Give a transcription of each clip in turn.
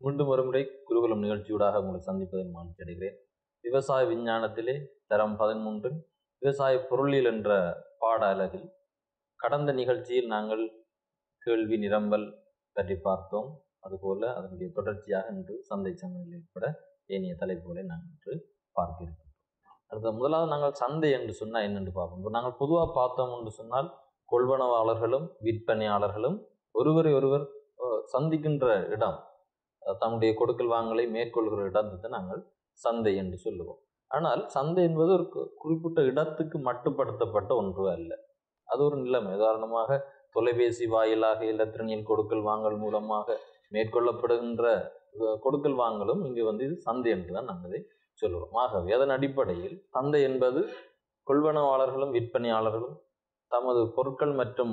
மீண்டும் ஒருமுறை குருகுலம் நிகழ்ச்சியூடாக உங்களை சந்திப்பதில் மகிழ்ச்சி அடைகிறேன் விவசாய விஞ்ஞானத்திலே தரம் பதிமூன்றின் விவசாய பொருளியல் என்ற பாட அலகில் கடந்த நிகழ்ச்சியில் நாங்கள் கேள்வி நிரம்பல் பற்றி பார்த்தோம் அதுபோல அதனுடைய தொடர்ச்சியாக இன்று சந்தை சந்தையில் உட்பட ஏனைய தலைப்புகளை நாங்கள் இன்று பார்க்க இருக்கின்றோம் அடுத்த முதலாவது நாங்கள் சந்தை என்று சொன்னால் என்னென்று பார்ப்போம் இப்போ நாங்கள் பொதுவாக பார்த்தோம் என்று சொன்னால் கொள்வனவாளர்களும் விற்பனையாளர்களும் ஒருவரை ஒருவர் அஹ், சந்திக்கின்ற இடம் அஹ், தம்முடைய கொடுக்கல் வாங்கலை மேற்கொள்கிற இடத்தை நாங்கள் சந்தை என்று சொல்லுவோம் ஆனால் சந்தை என்பது ஒரு கு- குறிப்பிட்ட இடத்துக்கு மட்டுப்படுத்தப்பட்ட ஒன்று அல்ல அது ஒரு நிலைமை உதாரணமாக தொலைபேசி வாயிலாக இலத்திரனியல் கொடுக்கல் வாங்கல் மூலமாக மேற்கொள்ளப்படுகின்ற அஹ், கொடுக்கல் வாங்கலும் இங்கு வந்து இது சந்தை என்று தான் நாங்கள் இதை சொல்லுவோம் ஆகவே அதன் அடிப்படையில் சந்தை என்பது கொள்வனவாளர்களும் விற்பனையாளர்களும் தமது பொருட்கள் மற்றும்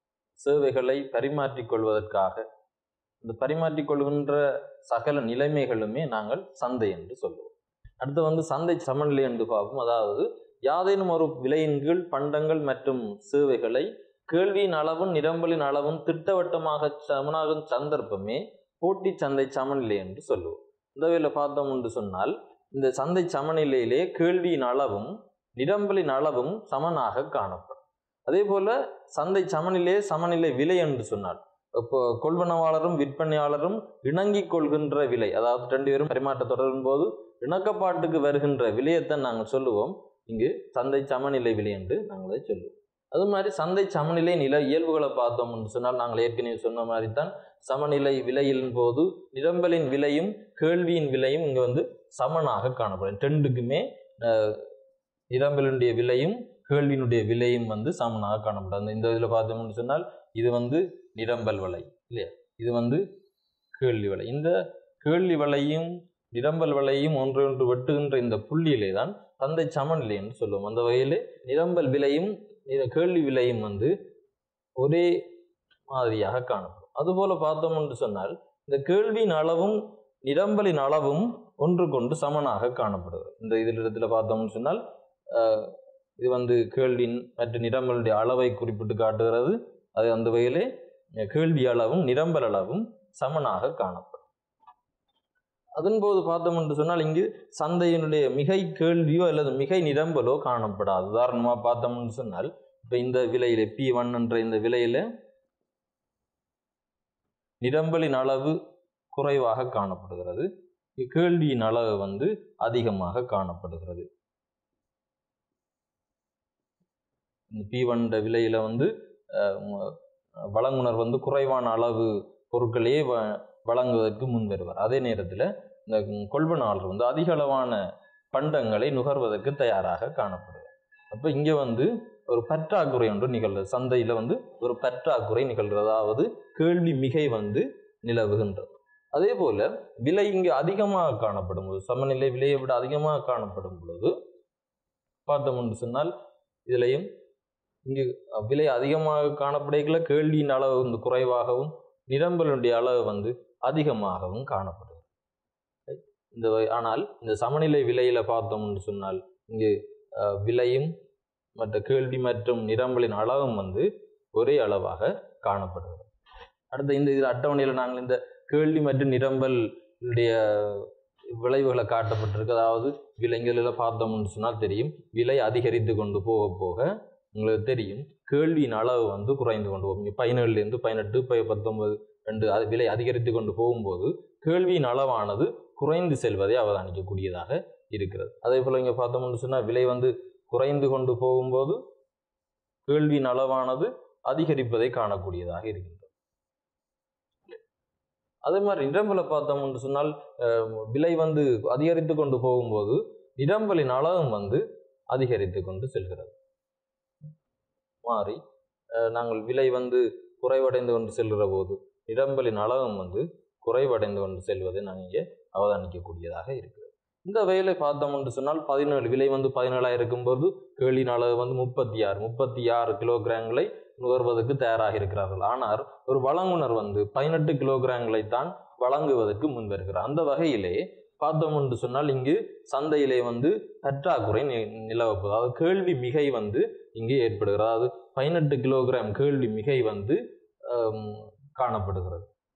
சேவைகளை பரிமாற்றிக் கொள்வதற்காக இந்த பரிமாற்றிக் கொள்கின்ற சகல நிலைமைகளுமே நாங்கள் சந்தை என்று சொல்லுவோம் அடுத்து வந்து சந்தை சமநிலை என்று பார்ப்போம் அதாவது யாதேனும் ஒரு விலையின் கீழ் பண்டங்கள் மற்றும் சேவைகளை கேள்வியின் அளவும் நிரம்பலின் அளவும் திட்டவட்டமாக சமனாகும் சந்தர்ப்பமே போட்டி சந்தை சமநிலை என்று சொல்லுவோம் இந்த வகையில் பார்த்தோம் என்று சொன்னால் இந்த சந்தை சமநிலையிலே கேள்வியின் அளவும் நிரம்பலின் அளவும் சமனாக காணப்படும் அதே போல சந்தை சமநிலை சமநிலை விலை என்று சொன்னால் இப்போ கொள்வனவாளரும் விற்பனையாளரும் இணங்கிக் கொள்கின்ற விலை அதாவது ரெண்டு பேரும் பரிமாற்ற தொடரும் போது இணக்கப்பாட்டுக்கு வருகின்ற விலையைத்தான் நாங்கள் சொல்லுவோம் இங்கு சந்தை சமநிலை விலை என்று நாங்கள் அதை சொல்லுவோம் அது மாதிரி சந்தை சமநிலை நில இயல்புகளை பார்த்தோம் என்று சொன்னால் நாங்கள் ஏற்கனவே சொன்ன மாதிரி தான் சமநிலை விலையின் போது நிரம்பலின் விலையும் கேள்வியின் விலையும் இங்கே வந்து சமனாக காணப்படும் ரெண்டுக்குமே அஹ், நிரம்பலினுடைய விலையும் கேள்வியினுடைய விலையும் வந்து சமனாக காணப்படும் அந்த இந்த இதில் பார்த்தோம்னு சொன்னால் இது வந்து நிரம்பல் வலை இல்லையா இது வந்து கேள்வி வலை இந்த கேள்வி வலையும் நிரம்பல் வலையும் ஒன்று ஒன்று வெட்டுகின்ற இந்த புள்ளியிலே தான் சந்தை சமநிலை என்று சொல்லுவோம் அந்த வகையிலே நிரம்பல் விலையும் நிர- கேள்வி விலையும் வந்து ஒரே மாதிரியாக காணப்படும் அதுபோல பார்த்தோம் என்று சொன்னால் இந்த கேள்வியின் அளவும் நிரம்பலின் அளவும் ஒன்றுக்கொண்டு சமனாக காணப்படுகிறது இந்த இதில் இடத்துல பார்த்தோம்னு சொன்னால் ஆஹ், இது வந்து கேள்வியின் மற்ற நிரம்பலுடைய அளவை குறிப்பிட்டு காட்டுகிறது அது அந்த வகையிலே அஹ், கேள்வி அளவும் நிரம்பல் அளவும் சமனாக காணப்படும் அதன்போது பார்த்தோம் என்று சொன்னால் இங்கு சந்தையினுடைய மிகை கேள்வியோ அல்லது மிகை நிரம்பலோ காணப்படாது உதாரணமாக பார்த்தோம் என்று சொன்னால் இப்போ இந்த விலையில பி ஒன் என்ற இந்த விலையில நிரம்பலின் அளவு குறைவாக காணப்படுகிறது கேள்வியின் அளவு வந்து அதிகமாக காணப்படுகிறது இந்த பி ஒன்ற விலையில வந்து அஹ், ம- வழங்குனர் வந்து குறைவான அளவு பொருட்களையே வ- வழங்குவதற்கு முன் வருவார் அதே நேரத்தில் இந்த கொள்வனாளர் வந்து அதிக அளவான பண்டங்களை நுகர்வதற்கு தயாராக காணப்படுவார் அப்போ இங்கே வந்து ஒரு பற்றாக்குறை ஒன்று நிகழ்கிறது சந்தையில் வந்து ஒரு பற்றாக்குறை நிகழ்கிறது அதாவது கேள்வி மிகை வந்து நிலவுகின்றது அதே போல விலை இங்கு அதிகமாக காணப்படும் போது சமநிலை விலையை விட அதிகமாக காணப்படும் பொழுது பார்த்தோம் என்று சொன்னால் இதுலையும் இங்கு அஹ், விலை அதிகமாக காணப்படைகள கேள்வியின் அளவு வந்து குறைவாகவும் நிரம்பலுடைய அளவு வந்து அதிகமாகவும் காணப்படுது இந்த வகை- ஆனால் இந்த சமநிலை விலையில பார்த்தோம் என்று சொன்னால் இங்கு அஹ், விலையும் மற்ற கேள்வி மற்றும் நிரம்பலின் அளவும் வந்து ஒரே அளவாக காணப்படுகிறது அடுத்த இந்த இதில் அட்டவணையில் நாங்கள் இந்த கேள்வி மற்றும் நிரம்பல் உடைய விளைவுகளை காட்டப்பட்டிருக்கு அதாவது விலைங்களில் பார்த்தோம்னு சொன்னால் தெரியும் விலை அதிகரித்து கொண்டு போக போக உங்களுக்கு தெரியும் கேள்வியின் அளவு வந்து குறைந்து கொண்டு போகும் இங்கே பதினேழுலேருந்து பதினெட்டு ப- பத்தொன்பது ரெண்டு அது விலை அதிகரித்து கொண்டு போகும்போது கேள்வியின் அளவானது குறைந்து செல்வதை அவதானிக்கக்கூடியதாக இருக்கிறது அதே போல் இங்கே பார்த்தோம்னு சொன்னால் விலை வந்து குறைந்து கொண்டு போகும்போது கேள்வியின் அளவானது அதிகரிப்பதை காணக்கூடியதாக இருக்கின்றது அதே மாதிரி நிரம்பலை பார்த்தோம்னு சொன்னால் அஹ், விலை வந்து அதிகரித்து கொண்டு போகும்போது நிரம்பலின் அளவும் வந்து அதிகரித்து கொண்டு செல்கிறது மாறி அஹ், நாங்கள் விலை வந்து குறைவடைந்து கொண்டு செல்கிற போது நிரம்பலின் அளவும் வந்து குறைவடைந்து கொண்டு செல்வதை நாங்கள் இங்கே அவதானிக்கக்கூடியதாக இருக்கிறது இந்த வகையில் பார்த்தோம் என்று சொன்னால் பதினேழு விலை வந்து பதினேழாக இருக்கும்போது கேளின் அளவு வந்து முப்பத்தி ஆறு முப்பத்தி ஆறு கிலோகிராம்களை நுகர்வதற்கு தயாராக இருக்கிறார்கள் ஆனால் ஒரு வழங்குனர் வந்து பதினெட்டு கிலோகிராம்களை தான் வழங்குவதற்கு முன் வருகிறார் அந்த வகையிலே பார்த்தோம் என்று சொன்னால் இங்கு சந்தையிலே வந்து பற்றாக்குறை நி- நிலவப்போகுது அதாவது கேள்வி மிகை வந்து இங்கு ஏற்படுகிறது அதாவது பதினெட்டு கிலோகிராம் கேள்வி மிகை வந்து ஆம், காணப்படுகிறது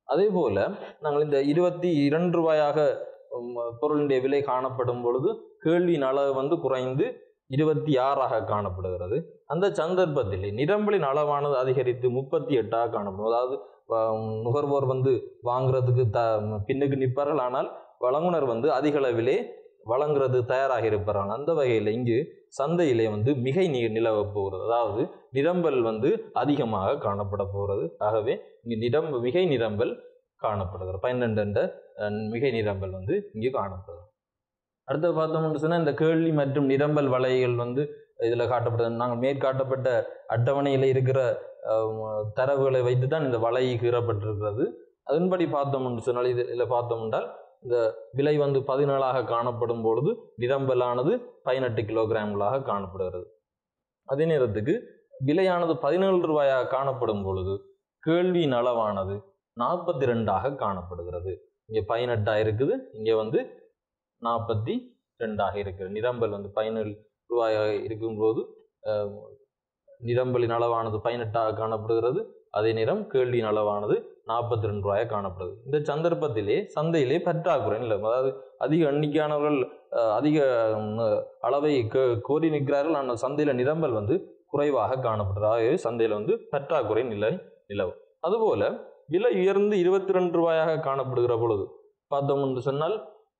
அதே போல நாங்கள் இந்த இருபத்தி இரண்டு ரூபாயாக உம், பொருளுடைய விலை காணப்படும் பொழுது கேள்வியின் அளவு வந்து குறைந்து இருபத்தி ஆறாக காணப்படுகிறது அந்த சந்தர்ப்பத்தில் நிரம்பலின் அளவானது அதிகரித்து முப்பத்தி எட்டாக காணப்படும் அதாவது ஆஹ், நுகர்வோர் வந்து வாங்குறதுக்கு த பின்னுக்கு நிற்பார்கள் ஆனால் வழங்குனர் வந்து அதிக அளவிலே வழங்குறது தயாராக இருப்பார்கள் அந்த வகையில் இங்கு சந்தையிலே வந்து மிகை நீர் நிலவப் போகிறது அதாவது நிரம்பல் வந்து அதிகமாக காணப்பட போகிறது ஆகவே இங்கு நிரம்ப மிகை நிரம்பல் காணப்படுகிறது பன்னெண்டு என்ற அஹ், மிகை நிரம்பல் வந்து இங்கு காணப்படுகிறது அடுத்து பார்த்தோம்னு சொன்னால் இந்த கேள்வி மற்றும் நிரம்பல் வலைகள் வந்து இதில் காட்டப்படுது நாங்கள் மேற்காட்டப்பட்ட அட்டவணையில் இருக்கிற அஹ், தரவுகளை வைத்து தான் இந்த வலை கீறப்பட்டிருக்கிறது அதன்படி பார்த்தோம்னு சொன்னால் இது இதில் பார்த்தோம் என்றால் இந்த விலை வந்து பதினேழாக காணப்படும் பொழுது நிரம்பலானது பதினெட்டு கிலோகிராம்களாக காணப்படுகிறது அதே நேரத்துக்கு விலையானது பதினேழு ரூபாயாக காணப்படும் பொழுது கேள்வியின் அளவானது நாற்பத்தி ரெண்டாக காணப்படுகிறது இங்கே பதினெட்டாக இருக்குது இங்கே வந்து நாற்பத்தி ரெண்டாக இருக்குது நிரம்பல் வந்து பதினேழு ரூபாயாக இருக்கும்போது அஹ், நிரம்பலின் அளவானது பதினெட்டாக காணப்படுகிறது அதே நேரம் கேள்வியின் அளவானது நாற்பத்தி ரெண்டு ரூபாயாக காணப்படுது இந்த சந்தர்ப்பத்திலே சந்தையிலே பற்றாக்குறை இல்லை அதாவது அதிக எண்ணிக்கையானவர்கள் அஹ், அதிக ம், அளவை கோ- கோரி நிற்கிறார்கள் ஆனால் சந்தையில் நிரம்பல் வந்து குறைவாக காணப்படுறது ஆகவே சந்தையில் வந்து பற்றாக்குறை நிலை நிலவும் அதுபோல விலை உயர்ந்து இருபத்தி ரெண்டு ரூபாயாக காணப்படுகிற பொழுது பார்த்தோம் என்று சொன்னால்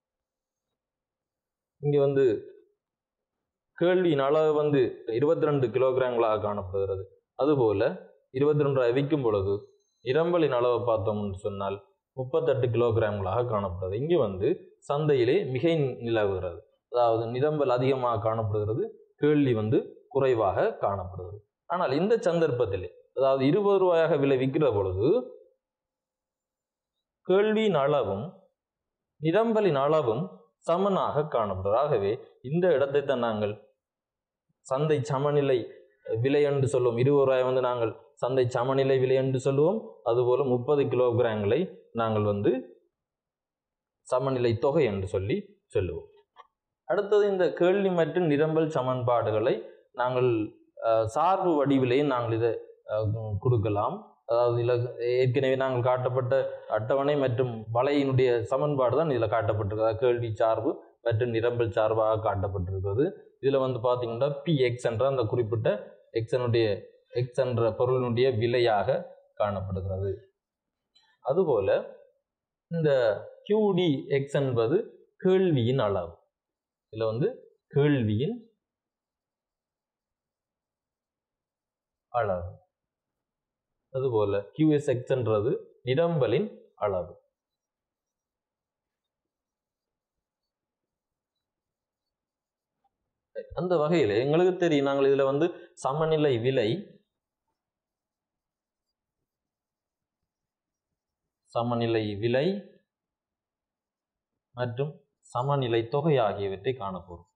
இங்கே வந்து கேள்வியின் அளவு வந்து இருபத்தி ரெண்டு கிலோகிராம்களாக காணப்படுகிறது அதுபோல இருபத்தி ரெண்டு ரூபாய் விற்கும் பொழுது நிரம்பலின் அளவை பார்த்தோம்னு சொன்னால் முப்பத்தெட்டு கிலோகிராம்களாக காணப்படுகிறது இங்கே வந்து சந்தையிலே மிகை நிலவுகிறது அதாவது நிரம்பல் அதிகமாக காணப்படுகிறது கேள்வி வந்து குறைவாக காணப்படுகிறது ஆனால் இந்த சந்தர்ப்பத்திலே அதாவது இருபது ரூபாயாக விலை விற்கிற பொழுது கேள்வியின் அளவும் நிரம்பலின் அளவும் சமனாக காணப்படுகிறது ஆகவே இந்த இடத்தை தான் நாங்கள் சந்தை சமநிலை விலை என்று சொல்லுவோம் இருபது ரூபாய் வந்து நாங்கள் சந்தை சமநிலை விலை என்று சொல்லுவோம் அதுபோல முப்பது கிலோகிராம்களை நாங்கள் வந்து சமநிலை தொகை என்று சொல்லி சொல்லுவோம் அடுத்தது இந்த கேள்வி மற்றும் நிரம்பல் சமன்பாடுகளை நாங்கள் அஹ், சார்பு வடிவிலேயே நாங்கள் இதை அஹ், கொடுக்கலாம் அதாவது இதில் ஏற்கனவே நாங்கள் காட்டப்பட்ட அட்டவணை மற்றும் வலையினுடைய சமன்பாடு தான் இதில் காட்டப்பட்டிருக்கு அதாவது கேள்வி சார்பு மற்றும் நிரம்பல் சார்பாக காட்டப்பட்டிருக்கிறது இதில் வந்து பார்த்தீங்கன்னா பி எக்ஸ் என்ற அந்த குறிப்பிட்ட எக்ஸனுடைய எக்ஸ் என்ற பொருளினுடைய விலையாக காணப்படுகிறது அதுபோல இந்த கியூடி எக்ஸ் என்பது கேள்வியின் அளவு இதில் வந்து கேள்வியின் அளவு அதுபோல கியூஎஸ் எக்ஸ்ன்றது நிரம்பலின் அளவு அந்த வகையில் எங்களுக்கு தெரியும் நாங்கள் இதில் வந்து சமநிலை விலை சமநிலை விலை மற்றும் சமநிலை தொகை ஆகியவற்றை காணப்போகிறோம்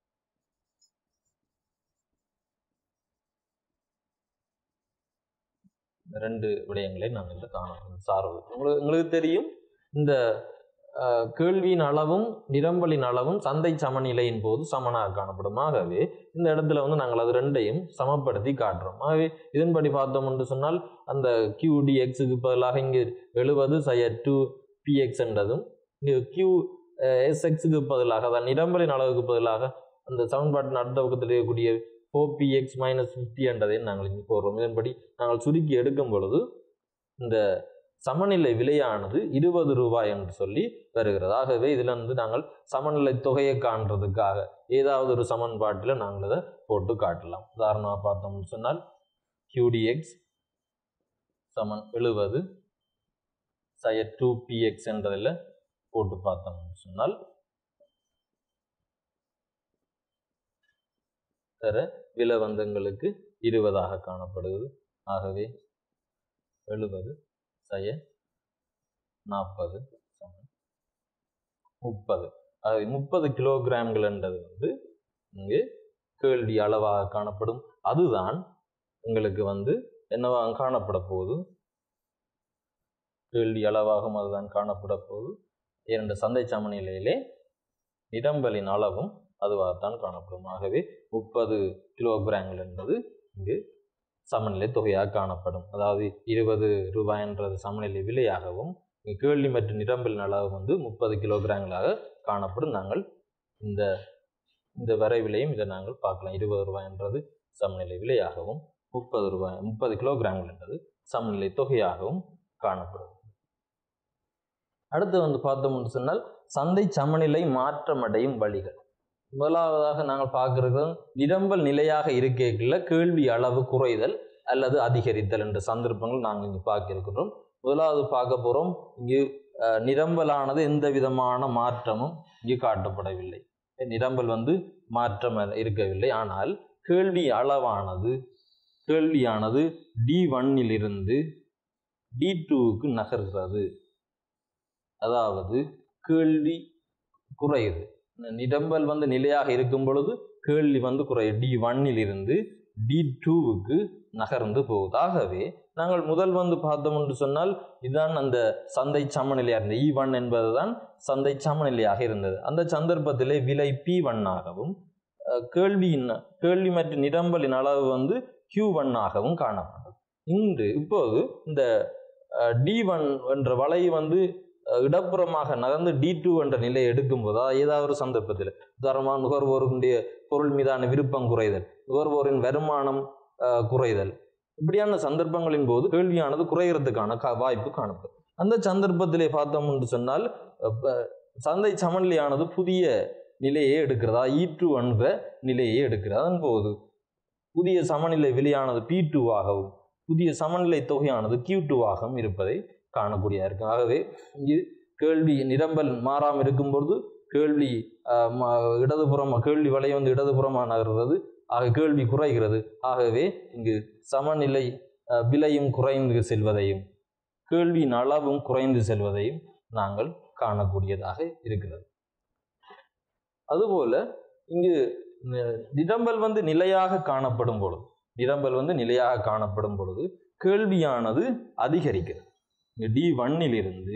இந்த ரெண்டு விடயங்களை நாங்கள் இதில் காணப்போம் சார்பு உங்களுக்கு உங்களுக்கு தெரியும் இந்த அஹ், கேள்வியின் அளவும் நிரம்பலின் அளவும் சந்தை சமநிலையின் போது சமனாக காணப்படும் ஆகவே இந்த இடத்துல வந்து நாங்கள் அது ரெண்டையும் சமப்படுத்தி காட்டுறோம் ஆகவே இதன்படி பார்த்தோம் என்று சொன்னால் அந்த கியூடி எக்ஸுக்கு பதிலாக இங்கே எழுபது சய டூ பிஎக்ஸ் என்றதும் இங்கே கியூ எஸ்எக்ஸுக்கு பதிலாக அதான் நிரம்பலின் அளவுக்கு பதிலாக அந்த சமன்பாட்டின் அடுத்த பக்கத்தில் இருக்கக்கூடிய ஃபோர் பிஎக்ஸ் மைனஸ் ஃபிஃப்டி என்றதையும் நாங்கள் இங்கே போடுறோம் இதன்படி நாங்கள் சுருக்கி எடுக்கும் பொழுது இந்த சமநிலை விலையானது இருபது ரூபாய் என்று சொல்லி வருகிறது ஆகவே இதில் வந்து நாங்கள் சமநிலை தொகையை காண்றதுக்காக ஏதாவது ஒரு சமன்பாட்டில் நாங்கள் இதை போட்டு காட்டலாம் உதாரணமாக பார்த்தோம்னு சொன்னால் QDX சமன் எழுபது சய டூ பிஎக்ஸ் என்றதில் போட்டு பார்த்தோம்னு சொன்னால் தர விலை வந்து எங்களுக்கு இருபதாக காணப்படுகிறது ஆகவே எழுபது சய நாற்பது சமன் முப்பது ஆகவே முப்பது கிலோகிராம்கள் என்றது வந்து இங்கு கேள்வி அளவாக காணப்படும் அதுதான் உங்களுக்கு வந்து என்னவா காணப்பட போகுது கேள்வி அளவாகவும் அதுதான் காணப்பட போகுது இரண்டு சந்தை சமநிலையிலே நிரம்பலின் அளவும் அதுவாகத்தான் காணப்படும் ஆகவே முப்பது கிலோகிராம்கள் என்பது இங்கு சமநிலை தொகையாக காணப்படும் அதாவது இருபது ரூபாய் என்றது சமநிலை விலையாகவும் கேள்வி மற்றும் நிரம்பலின் அளவு வந்து முப்பது கிலோகிராம்களாக காணப்படும் நாங்கள் இந்த இந்த வரைவிலையும் இதை நாங்கள் பார்க்கலாம் இருபது ரூபாய்ன்றது சமநிலை விலையாகவும் முப்பது ரூபாய் முப்பது கிலோகிராம்கள் என்பது சமநிலை தொகையாகவும் காணப்படும் அடுத்து வந்து பார்த்தோம்னு சொன்னால் சந்தை சமநிலை மாற்றமடையும் வழிகள் முதலாவதாக நாங்கள் பார்க்கிறது நிரம்பல் நிலையாக இருக்கைக்குள்ள கேள்வி அளவு குறைதல் அல்லது அதிகரித்தல் என்ற சந்தர்ப்பங்கள் நாங்கள் இங்கு பார்க்க இருக்கிறோம் முதலாவது பார்க்க போகிறோம் இங்கு அஹ், நிரம்பலானது எந்த விதமான மாற்றமும் இங்கு காட்டப்படவில்லை நிரம்பல் வந்து மாற்றம் இருக்கவில்லை ஆனால் கேள்வி அளவானது கேள்வியானது டி ஒன்னிலிருந்து டி டூவுக்கு நகர்கிறது அதாவது கேள்வி குறையுது நிரம்பல் வந்து நிலையாக இருக்கும் பொழுது கேள்வி வந்து குறையும் டி ஒன்னிலிருந்து டி டூவுக்கு நகர்ந்து போகுது ஆகவே நாங்கள் முதல் வந்து பார்த்தோம் என்று சொன்னால் இதுதான் அந்த சந்தை சமநிலையாக இருந்தது இ ஒன் என்பதுதான் சந்தை சமநிலையாக இருந்தது அந்த சந்தர்ப்பத்திலே விலை பி ஆகவும் அஹ், கேள்வியின் கேள்வி மற்றும் நிரம்பலின் அளவு வந்து கியூ ஆகவும் காணப்பட்டது இன்று இப்போது இந்த டி ஒன் என்ற வலை வந்து அஹ், இடப்புறமாக நகர்ந்து டி டூ என்ற நிலையை எடுக்கும்போது அதாவது ஏதாவது ஒரு சந்தர்ப்பத்தில் உதாரணமாக நுகர்வோருடைய பொருள் மீதான விருப்பம் குறைதல் நுகர்வோரின் வருமானம் அஹ், குறைதல் இப்படியான சந்தர்ப்பங்களின் போது கேள்வியானது குறைகிறதுக்கான கா- வாய்ப்பு காணப்படும் அந்த சந்தர்ப்பத்திலே பார்த்தோம் என்று சொன்னால் அப்ப சந்தை சமநிலையானது புதிய நிலையை எடுக்கிறதா ஈ டூ என்ற நிலையை எடுக்கிறது அதன் போது புதிய சமநிலை விலையானது பி ஆகவும் புதிய சமநிலை தொகையானது கியூ ஆகவும் இருப்பதை காணக்கூடியதாக இருக்கு ஆகவே இங்கு கேள்வி நிரம்பல் மாறாமல் இருக்கும்பொழுது கேள்வி ஆஹ், ம- இடதுபுறம் கேள்வி வலை வந்து இடதுபுறமாக நகர்கிறது ஆக கேள்வி குறைகிறது ஆகவே இங்கு சமநிலை ஆஹ், விலையும் குறைந்து செல்வதையும் கேள்வியின் அளவும் குறைந்து செல்வதையும் நாங்கள் காணக்கூடியதாக இருக்கிறது அதுபோல இங்கு ந- நிரம்பல் வந்து நிலையாக காணப்படும் பொழுது நிரம்பல் வந்து நிலையாக காணப்படும் பொழுது கேள்வியானது அதிகரிக்கிறது டி ஒன்னிலிருந்து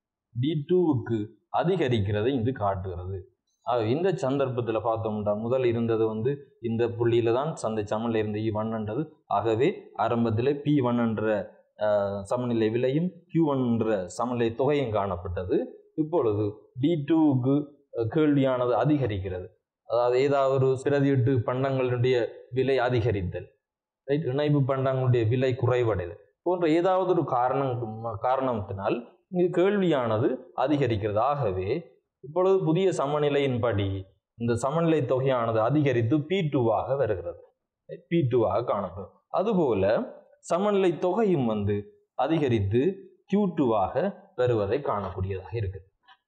டி டூவுக்கு அதிகரிக்கிறதை இது காட்டுகிறது ஆக இந்த சந்தர்ப்பத்தில் பார்த்தோம்னா முதல் இருந்தது வந்து இந்த புள்ளியில தான் சந்தை சமநிலை இருந்த இ ஒன்ன்றது ஆகவே ஆரம்பத்தில் பி ஒன் என்ற அஹ், சமநிலை விலையும் கியூ ஒன் என்ற சமநிலை தொகையும் காணப்பட்டது இப்பொழுது டி டூவுக்கு கேள்வியானது அதிகரிக்கிறது அதாவது ஏதாவது ஒரு பிரதியீட்டு பண்டங்களுடைய விலை அதிகரித்தல் ரைட் இணைப்பு பண்டங்களுடைய விலை குறைவடைதல் போன்ற ஏதாவது ஒரு காரணம் காரணத்தினால் இங்கு கேள்வியானது அதிகரிக்கிறது ஆகவே இப்பொழுது புதிய சமநிலையின்படி இந்த சமநிலை தொகையானது அதிகரித்து பி டூவாக வருகிறது பி டூவாக காணப்படும் அதுபோல சமநிலை தொகையும் வந்து அதிகரித்து கியூ டூவாக வருவதை காணக்கூடியதாக இருக்குது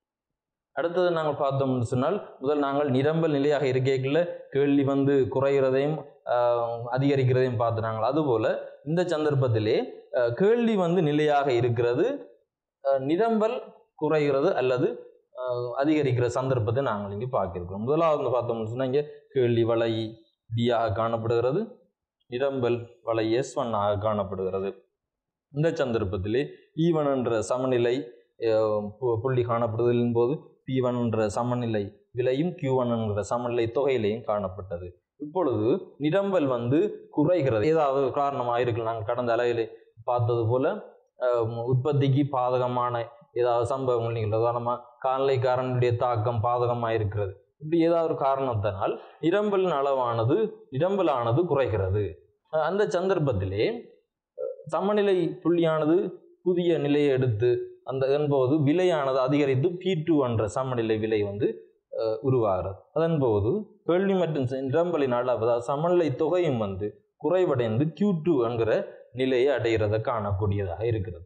அடுத்தது நாங்கள் பார்த்தோம்னு சொன்னால் முதல் நாங்கள் நிரம்பல் நிலையாக இருக்கைக்குள்ள கேள்வி வந்து குறைகிறதையும் ஆஹ், அதிகரிக்கிறதையும் பார்த்து நாங்கள் அதுபோல இந்த சந்தர்ப்பத்திலே ஆஹ், கேள்வி வந்து நிலையாக இருக்கிறது ஆஹ், நிரம்பல் குறைகிறது அல்லது ஆஹ், அதிகரிக்கிற சந்தர்ப்பத்தை நாங்கள் இங்கே பார்க்கிறோம் முதலாவது வந்து பார்த்தோம்னு சொன்னால் இங்கே கேள்வி வலை டியாக காணப்படுகிறது நிரம்பல் வலை எஸ் ஆக காணப்படுகிறது இந்த சந்தர்ப்பத்திலே ஈவன் என்ற சமநிலை ஆஹ், பு- புள்ளி காணப்படுதலின் போது பி என்ற சமநிலை விலையும் கியூ என்ற சமநிலை தொகையிலையும் காணப்பட்டது இப்பொழுது நிரம்பல் வந்து குறைகிறது ஏதாவது ஒரு காரணமாக இருக்கு நாங்கள் கடந்த அளவிலே பார்த்தது போல ஆஹ், உற்பத்திக்கு பாதகமான ஏதாவது சம்பவங்கள் நீங்கள் உதாரணமாக கால்நடைக்காரனுடைய தாக்கம் பாதகமாக இருக்கிறது இப்படி ஏதாவது ஒரு காரணத்தினால் நிரம்பலின் அளவானது நிரம்பலானது குறைகிறது அஹ் அந்த சந்தர்ப்பத்திலே அஹ், சமநிலை புள்ளியானது புதிய நிலையை எடுத்து அந்த என்போது விலையானது அதிகரித்து பி டூ என்ற சமநிலை விலை வந்து அஹ், உருவாகிறது அதன்போது கேள்வி மற்றும் செ- நிரம்பலின் அளவு அதாவது சமநிலை தொகையும் வந்து குறைவடைந்து கியூ டூ என்கிற நிலையை அடைகிறத காணக்கூடியதாக இருக்கிறது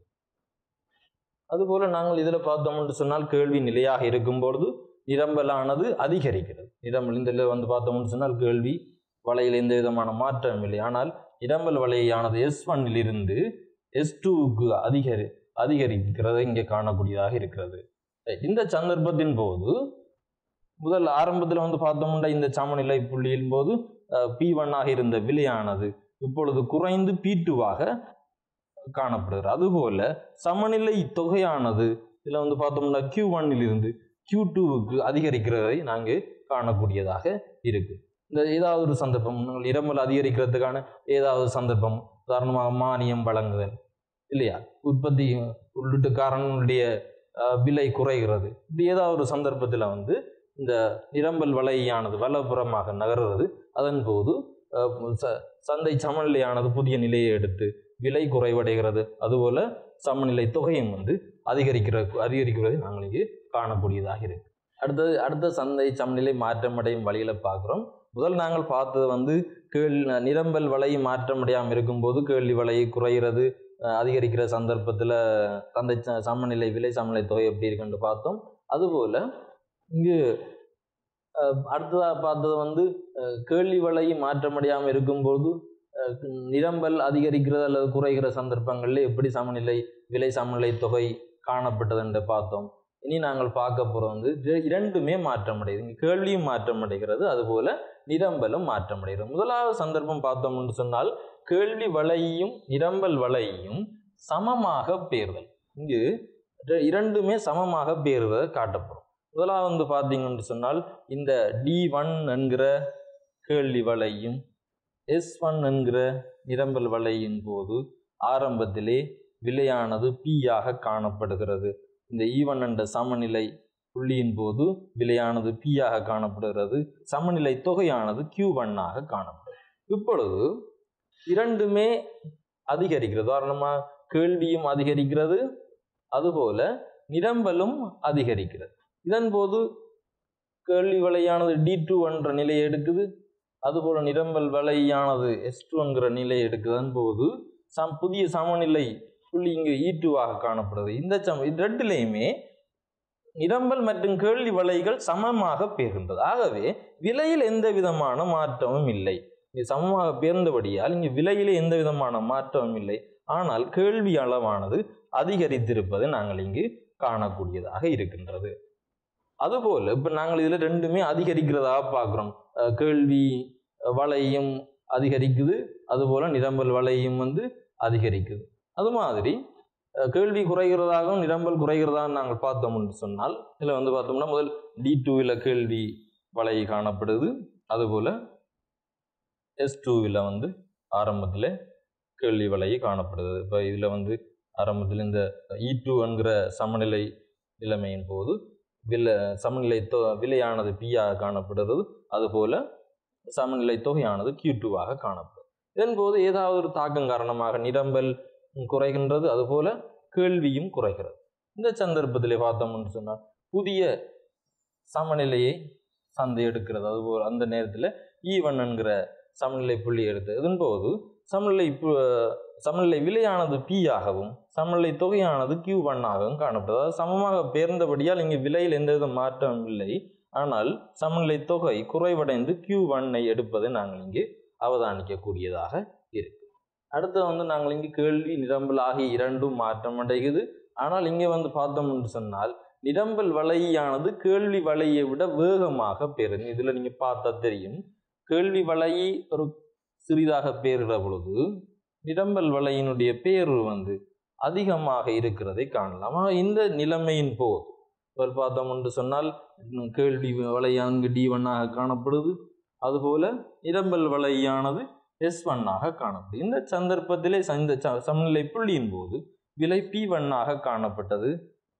அதுபோல நாங்கள் இதில் பார்த்தோம் என்று சொன்னால் கேள்வி நிலையாக இருக்கும் பொழுது நிரம்பலானது அதிகரிக்கிறது நிரம்பல் இந்த இதில் வந்து பார்த்தோம்னு சொன்னால் கேள்வி வலையில் எந்த விதமான மாற்றம் இல்லை ஆனால் நிரம்பல் வலையானது எஸ் இருந்து எஸ் டூவுக்கு அதிகரி அதிகரிக்கிறதை இங்கே காணக்கூடியதாக இருக்கிறது இந்த சந்தர்ப்பத்தின் போது முதல் ஆரம்பத்தில் வந்து பார்த்தோம்னா இந்த சமநிலை புள்ளியின் போது பி ஆக இருந்த விலையானது இப்பொழுது குறைந்து பி டூவாக காணப்படுகிறது அதுபோல சமநிலை தொகையானது இதில் வந்து பார்த்தோம்னா கியூ இருந்து கியூ டூவுக்கு அதிகரிக்கிறதை நாங்கள் காணக்கூடியதாக இருக்கு இந்த ஏதாவது ஒரு சந்தர்ப்பம் நீங்கள் இரமல் அதிகரிக்கிறதுக்கான ஏதாவது சந்தர்ப்பம் உதாரணமாக மானியம் வழங்குதல் இல்லையா உற்பத்தி உள்ளீட்டுக்காரனுடைய அஹ், விலை குறைகிறது இப்படி ஏதாவது ஒரு சந்தர்ப்பத்தில் வந்து இந்த நிரம்பல் வலையானது வலப்புறமாக நகர்றது அதன் போது அஹ், ச- சந்தை சமநிலையானது புதிய நிலையை எடுத்து விலை குறைவடைகிறது அதுபோல சமநிலை தொகையும் வந்து அதிகரிக்கிற அதிகரிக்கிறதை நாங்கள் இங்கே காணக்கூடியதாக இருக்கு அடுத்தது அடுத்த சந்தை சமநிலை மாற்றமடையும் வழியில பார்க்குறோம் முதல் நாங்கள் பார்த்தது வந்து கேள் நிரம்பல் வலை மாற்றமடையாமல் இருக்கும்போது கேள்வி வலை குறைகிறது அஹ் அதிகரிக்கிற சந்தர்ப்பத்தில் சந்தை ச- சமநிலை விலை சமநிலை தொகை எப்படி இருக்குன்னு பார்த்தோம் அதுபோல் இங்கு அஹ், அடுத்ததா பார்த்தது வந்து அஹ், கேள்வி வலை மாற்றமடையாமல் இருக்கும்போது அஹ், நிரம்பல் அதிகரிக்கிறது அல்லது குறைகிற சந்தர்ப்பங்களில் எப்படி சமநிலை விலை சமநிலை தொகை காணப்பட்டது என்று பார்த்தோம் இனி நாங்கள் பார்க்க போகிறது வந்து இர- இரண்டுமே மாற்றமடையுது இங்கே கேள்வியும் மாற்றமடைகிறது அதுபோல நிரம்பலும் மாற்றமடைகிறது முதலாவது சந்தர்ப்பம் பார்த்தோம்னு சொன்னால் கேள்வி வலையும் நிரம்பல் வலையும் சமமாக பேர்தல் இங்கு இர- இரண்டுமே சமமாக பேறுவதை காட்டப்படும் முதலாவது வந்து பார்த்தீங்கன்னு சொன்னால் இந்த டி ஒன் என்கிற கேள்வி வலையும் எஸ் ஒன் என்கிற நிரம்பல் வலையின் போது ஆரம்பத்திலே விலையானது P ஆக காணப்படுகிறது இந்த ஈவன் என்ற சமநிலை புள்ளியின் போது விலையானது P ஆக காணப்படுகிறது சமநிலை தொகையானது Q ஆக காணப்படும் இப்பொழுது இரண்டுமே அதிகரிக்கிறது உதாரணமாக கேள்வியும் அதிகரிக்கிறது அதுபோல நிரம்பலும் அதிகரிக்கிறது இதன் போது கேள்வி வலையானது டி டூ என்ற நிலையை எடுக்குது அதுபோல நிரம்பல் வலையானது எஸ் டூ என்கிற நிலையை எடுக்குதன் போது சம் புதிய சமநிலை புள்ளி இங்கு ஈ ஆக காணப்படுது இந்த சம இது ரெண்டுலேயுமே நிரம்பல் மற்றும் கேள்வி வலைகள் சமமாக பெறுகின்றது ஆகவே விலையில் எந்த விதமான மாற்றமும் இல்லை இது சமமாக பேர்ந்தபடியால் இங்கு விலையிலே எந்த விதமான மாற்றமும் இல்லை ஆனால் கேள்வி அளவானது அதிகரித்திருப்பதை நாங்கள் இங்கு காணக்கூடியதாக இருக்கின்றது அதுபோல் இப்போ நாங்கள் இதில் ரெண்டுமே அதிகரிக்கிறதாக பார்க்குறோம் அஹ் கேள்வி வலையும் அதிகரிக்குது அதுபோல் நிரம்பல் வலையும் வந்து அதிகரிக்குது அது மாதிரி அஹ் கேள்வி குறைகிறதாகவும் நிரம்பல் குறைகிறதாகவும் நாங்கள் பார்த்தோம்னு சொன்னால் இதில் வந்து பார்த்தோம்னா முதல் டி டூவில் கேள்வி வலை காணப்படுது அதுபோல் எஸ் டூவில் வந்து ஆரம்பத்தில் கேள்வி வலை காணப்படுது இப்போ இதில் வந்து ஆரம்பத்தில் இந்த இ டூ என்கிற சமநிலை நிலைமையின் போது விலை சமநிலை தொ விலையானது பியாக காணப்படுறது அதுபோல் சமநிலை தொகையானது கியூ டூவாக காணப்படும் இதன் போது ஏதாவது ஒரு தாக்கம் காரணமாக நிரம்பல் குறைகின்றது அதுபோல கேள்வியும் குறைகிறது இந்த சந்தர்ப்பத்தில் பார்த்தோம்னு சொன்னால் புதிய சமநிலையை சந்தை எடுக்கிறது அதுபோல் அந்த நேரத்தில் ஈவன் என்கிற சமநிலை புள்ளி எடுத்து இதன் போது சமநிலை பு- சமநிலை விலையானது P ஆகவும் சமநிலை தொகையானது Q ஆகவும் காணப்படுது அதாவது சமமாக பேர்ந்தபடியால் இங்கு விலையில் எந்தவித மாற்றமும் இல்லை ஆனால் சமநிலை தொகை குறைவடைந்து Q ஐ எடுப்பதை நாங்கள் இங்கு அவதானிக்கக்கூடியதாக இருக்கு அடுத்து வந்து நாங்கள் இங்கு கேள்வி நிரம்பல் ஆகிய இரண்டும் மாற்றம் அடைகிறது ஆனால் இங்கே வந்து பார்த்தோம்னு சொன்னால் நிரம்பல் வலையானது கேள்வி வலையை விட வேகமாக பெறும் இதில் நீங்கள் பார்த்தா தெரியும் கேள்வி வலையை ஒரு சிறிதாக பெறுகிற பொழுது நிரம்பல் வலையினுடைய பேரு வந்து அதிகமாக இருக்கிறதை காணலாம் ஆனால் இந்த நிலைமையின் போது ஒரு பார்த்தோம் என்று சொன்னால் ம், கேள்வி வலையானது டி ஒன்னாக காணப்படுது அதுபோல நிரம்பல் வலையானது எஸ் ஒன்னாக காணப்படுது இந்த சந்தர்ப்பத்திலே இந்த ச- சமநிலை புள்ளியின் போது விலை பி ஒன்னாக காணப்பட்டது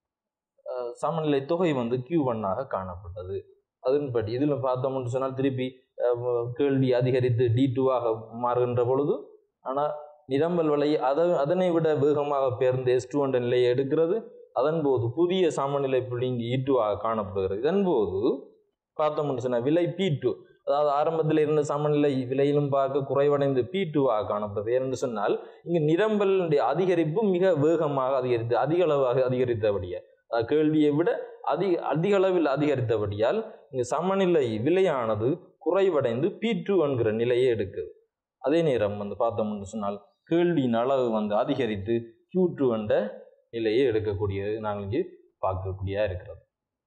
அஹ், சமநிலை தொகை வந்து கியூ ஒன்னாக காணப்பட்டது அதன்படி இதில் பார்த்தோம்னு சொன்னால் திருப்பி அஹ், கேள்வி அதிகரித்து டி டூவாக மாறுகின்ற பொழுது ஆனால் நிரம்பல் வலை அதை அதனை விட வேகமாக பேர்ந்து எஸ் டூ என்ற நிலையை எடுக்கிறது அதன்போது புதிய சமநிலை புள்ளி இங்கு ஈ டூவாக காணப்படுகிறது இதன்போது பார்த்தோம்னு சொன்னால் விலை பி டூ அதாவது ஆரம்பத்தில் இருந்த சமநிலை விலையிலும் பார்க்க குறைவடைந்து பி டூவாக காணப்படுது ஏனென்று சொன்னால் இங்கு நிரம்பலுடைய அதிகரிப்பு மிக வேகமாக அதிகரித்து அதிக அளவாக அதிகரித்தபடியே அதாவது கேள்வியை விட அதிக அதிக அளவில் அதிகரித்தபடியால் இங்கு சமநிலை விலையானது குறைவடைந்து பி டூ என்கிற நிலையை எடுக்குது அதே நேரம் வந்து பார்த்தோம்னு சொன்னால் கேள்வியின் அளவு வந்து அதிகரித்து கியூ டூ என்ற நிலையை எடுக்கக்கூடியது நாங்கள் இங்கு பார்க்கக்கூடியதாக இருக்கிறது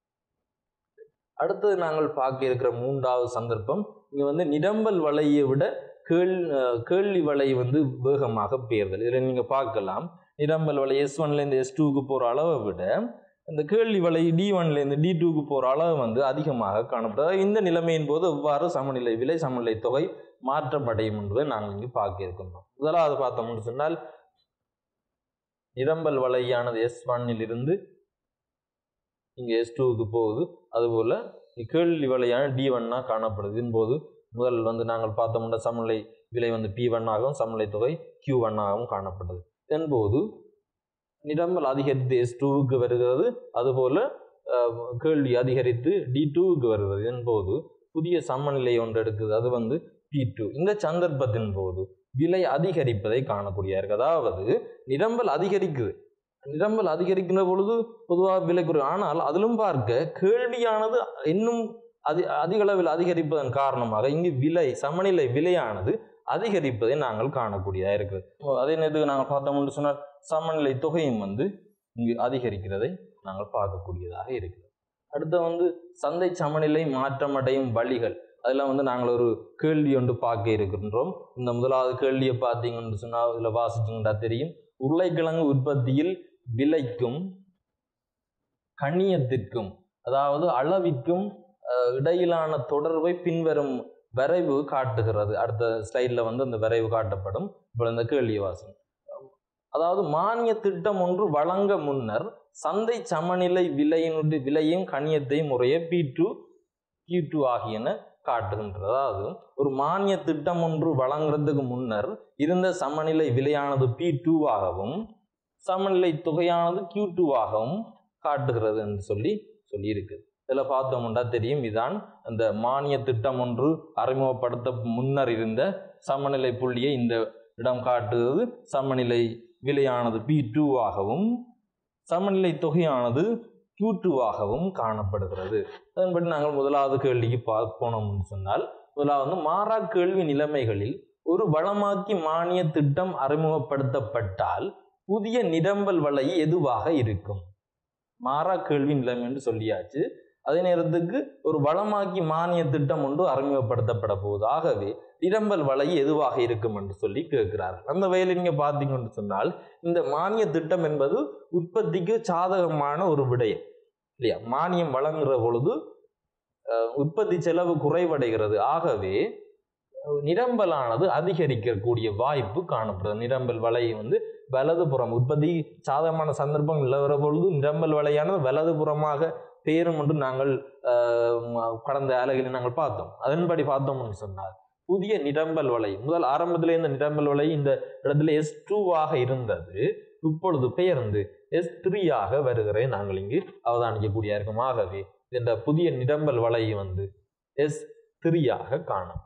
அடுத்தது நாங்கள் பார்க்க இருக்கிற மூன்றாவது சந்தர்ப்பம் இங்கே வந்து நிரம்பல் வலையை விட கேள் அஹ் கேள்வி வலை வந்து வேகமாக பெயர்தல் இதில் நீங்கள் பார்க்கலாம் நிரம்பல் வலை எஸ் ஒன்லேருந்து எஸ் டூக்கு போகிற அளவை விட இந்த கேள்வி வலை டி ஒன்லேருந்து டி டூக்கு போகிற அளவு வந்து அதிகமாக காணப்படுது அதாவது இந்த நிலைமையின் போது எவ்வாறு சமநிலை விலை சமநிலை தொகை மாற்றமடையும் என்பதை நாங்கள் இங்கு பார்க்க இருக்கின்றோம் முதலாவது பார்த்தோம்னு சொன்னால் நிரம்பல் வலையானது எஸ் ஒன்னில் இருந்து இங்கே எஸ் டூவுக்கு போகுது அதுபோல் கேள்வி வலையான டி ஒன்னாக காணப்படுது இதன்போது முதல் வந்து நாங்கள் பார்த்தோம்னா சமநிலை விலை வந்து பி ஒன்னாகவும் சமநிலை தொகை கியூ ஒன்னாகவும் காணப்பட்டது இதன்போது நிரம்பல் அதிகரித்து எஸ் டூவுக்கு வருகிறது அதுபோல் அஹ், கேள்வி அதிகரித்து டி டூவுக்கு வருகிறது இதன்போது புதிய சமநிலை ஒன்று எடுக்குது அது வந்து பி டூ இந்த சந்தர்ப்பத்தின் போது விலை அதிகரிப்பதை காணக்கூடிய இருக்கு அதாவது நிரம்பல் அதிகரிக்குது நிரம்பல் அதிகரிக்கின்ற பொழுது பொதுவாக விலை குறை ஆனால் அதிலும் பார்க்க கேள்வியானது இன்னும் அதி அதிக அளவில் அதிகரிப்பதன் காரணமாக இங்கு விலை சமநிலை விலையானது அதிகரிப்பதை நாங்கள் காணக்கூடியதாக இருக்குது இப்போ அதே நேரத்துக்கு நாங்கள் பார்த்தோம்னு சொன்னால் சமநிலை தொகையும் வந்து இங்கு அதிகரிக்கிறதை நாங்கள் பார்க்கக்கூடியதாக இருக்குது அடுத்து வந்து சந்தை சமநிலை மாற்றமடையும் வழிகள் அதெல்லாம் வந்து நாங்கள் ஒரு கேள்வி ஒன்று பார்க்க இருக்கின்றோம் இந்த முதலாவது கேள்வியை பார்த்தீங்கன்னு சொன்னால் இதில் வாசிச்சிங்கன்னா தெரியும் உருளைக்கிழங்கு உற்பத்தியில் விலைக்கும் கண்ணியத்திற்கும் அதாவது அளவிற்கும் அஹ், இடையிலான தொடர்பை பின்வரும் வரைவு காட்டுகிறது அடுத்த ஸ்லைடில் வந்து அந்த வரைவு காட்டப்படும் இப்போ இந்த கேள்வி வாசம் அதாவது மானிய திட்டம் ஒன்று வழங்க முன்னர் சந்தை சமநிலை விலையினுடைய விலையும் கணியத்தையும் முறையே பி டூ கியூ டூ ஆகியன காட்டுகின்றது அதாவது ஒரு மானிய திட்டம் ஒன்று வழங்குறதுக்கு முன்னர் இருந்த சமநிலை விலையானது பி டூவாகவும் சமநிலை தொகையானது கியூ டூவாகவும் காட்டுகிறது என்று சொல்லி சொல்லியிருக்கு இதில் பார்த்தோம்னா தெரியும் இதான் அந்த மானிய திட்டம் ஒன்று அறிமுகப்படுத்த முன்னர் இருந்த சமநிலை புள்ளியை இந்த இடம் காட்டுகிறது சமநிலை விலையானது பி டூவாகவும் சமநிலை தொகையானது கியூ டூவாகவும் காணப்படுகிறது அதன்படி நாங்கள் முதலாவது கேள்விக்கு பார்ப்போம்னு சொன்னால் முதலாவது வந்து மாறா கேள்வி நிலைமைகளில் ஒரு வளமாக்கி மானிய திட்டம் அறிமுகப்படுத்தப்பட்டால் புதிய நிரம்பல் வலை எதுவாக இருக்கும் மாறா கேள்வி நிலைமை என்று சொல்லியாச்சு அதே நேரத்துக்கு ஒரு வளமாக்கி மானிய திட்டம் ஒன்று அறிமுகப்படுத்தப்பட போகுது ஆகவே நிரம்பல் வலை எதுவாக இருக்கும் என்று சொல்லி கேட்கிறார்கள் அந்த வகையில் நீங்க பார்த்தீங்கன்னு சொன்னால் இந்த மானிய திட்டம் என்பது உற்பத்திக்கு சாதகமான ஒரு விடயம் இல்லையா மானியம் வழங்குற பொழுது அஹ், உற்பத்தி செலவு குறைவடைகிறது ஆகவே அஹ், நிரம்பலானது அதிகரிக்கக்கூடிய வாய்ப்பு காணப்படுது நிரம்பல் வலை வந்து வலதுபுறம் உற்பத்தி சாதகமான சந்தர்ப்பம் நிலவர பொழுது நிரம்பல் வலையானது வலதுபுறமாக பேரும் என்று நாங்கள் அஹ், ம- கடந்த அலகில் நாங்கள் பார்த்தோம் அதன்படி பார்த்தோம்னு சொன்னால் புதிய நிரம்பல் வலை முதல் ஆரம்பத்திலே இந்த நிரம்பல் வலை இந்த இடத்துல எஸ் டூவாக இருந்தது இப்பொழுது பெயர்ந்து எஸ் த்ரீயாக வருகிறதை நாங்கள் இங்கு அவதானிக்கக்கூடிய இருக்கும் ஆகவே இந்த புதிய நிரம்பல் வலை வந்து எஸ் த்ரீயாக காணப்படும்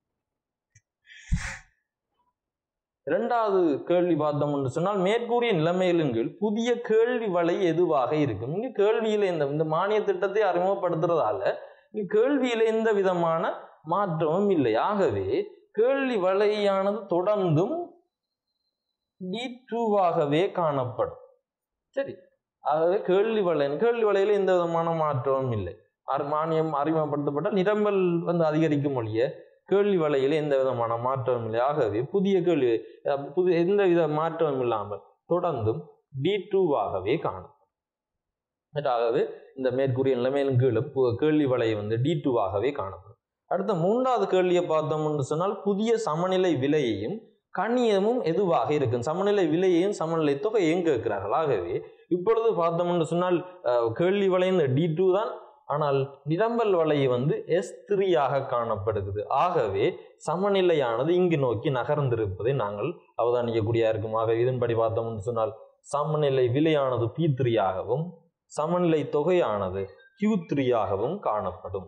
இரண்டாவது கேள்வி பார்த்தோம் என்று சொன்னால் மேற்கூறிய நிலைமைகளின் கீழ் புதிய கேள்வி வலை எதுவாக இருக்கும் இங்கு கேள்வியில இந்த இந்த மானிய திட்டத்தை அறிமுகப்படுத்துறதால இங்கு கேள்வியில எந்த விதமான மாற்றமும் இல்லை ஆகவே கேள்வி வலையானது தொடர்ந்தும் டி டூவாகவே காணப்படும் சரி ஆகவே கேள்வி வலை கேள்வி வலையில எந்த விதமான மாற்றமும் இல்லை அர்- மானியம் அறிமுகப்படுத்தப்பட்டால் நிரம்பல் வந்து அதிகரிக்கும் ஒழிய கேள்வி வலையில் எந்த விதமான மாற்றமும் இல்லை ஆகவே புதிய கேள்வி அஹ், புது எந்த வித மாற்றமும் இல்லாமல் தொடர்ந்தும் டி டூவாகவே காணும் ஆகவே இந்த மேற்கூறிய நிலைமையின் கீழே பு- கேள்வி வலை வந்து டி டூவாகவே காணப்படும் அடுத்த மூன்றாவது கேள்வியை பார்த்தோம் என்று சொன்னால் புதிய சமநிலை விலையையும் கண்ணியமும் எதுவாக இருக்கும் சமநிலை விலையையும் சமநிலை தொகையையும் கேட்கிறார்கள் ஆகவே இப்பொழுது பார்த்தோம் என்று சொன்னால் அஹ், கேள்வி வலை இந்த டி டூ தான் ஆனால் நிரம்பல் வலை வந்து எஸ் த்ரீயாக காணப்படுகிறது ஆகவே சமநிலையானது இங்கு நோக்கி நகர்ந்திருப்பதை நாங்கள் அவதானிக்கக்கூடிய இருக்கும் ஆக இதன்படி பார்த்தோம் என்று சொன்னால் சமநிலை விலையானது பி த்ரீயாகவும் சமநிலை தொகையானது கியூ த்ரீயாகவும் காணப்படும்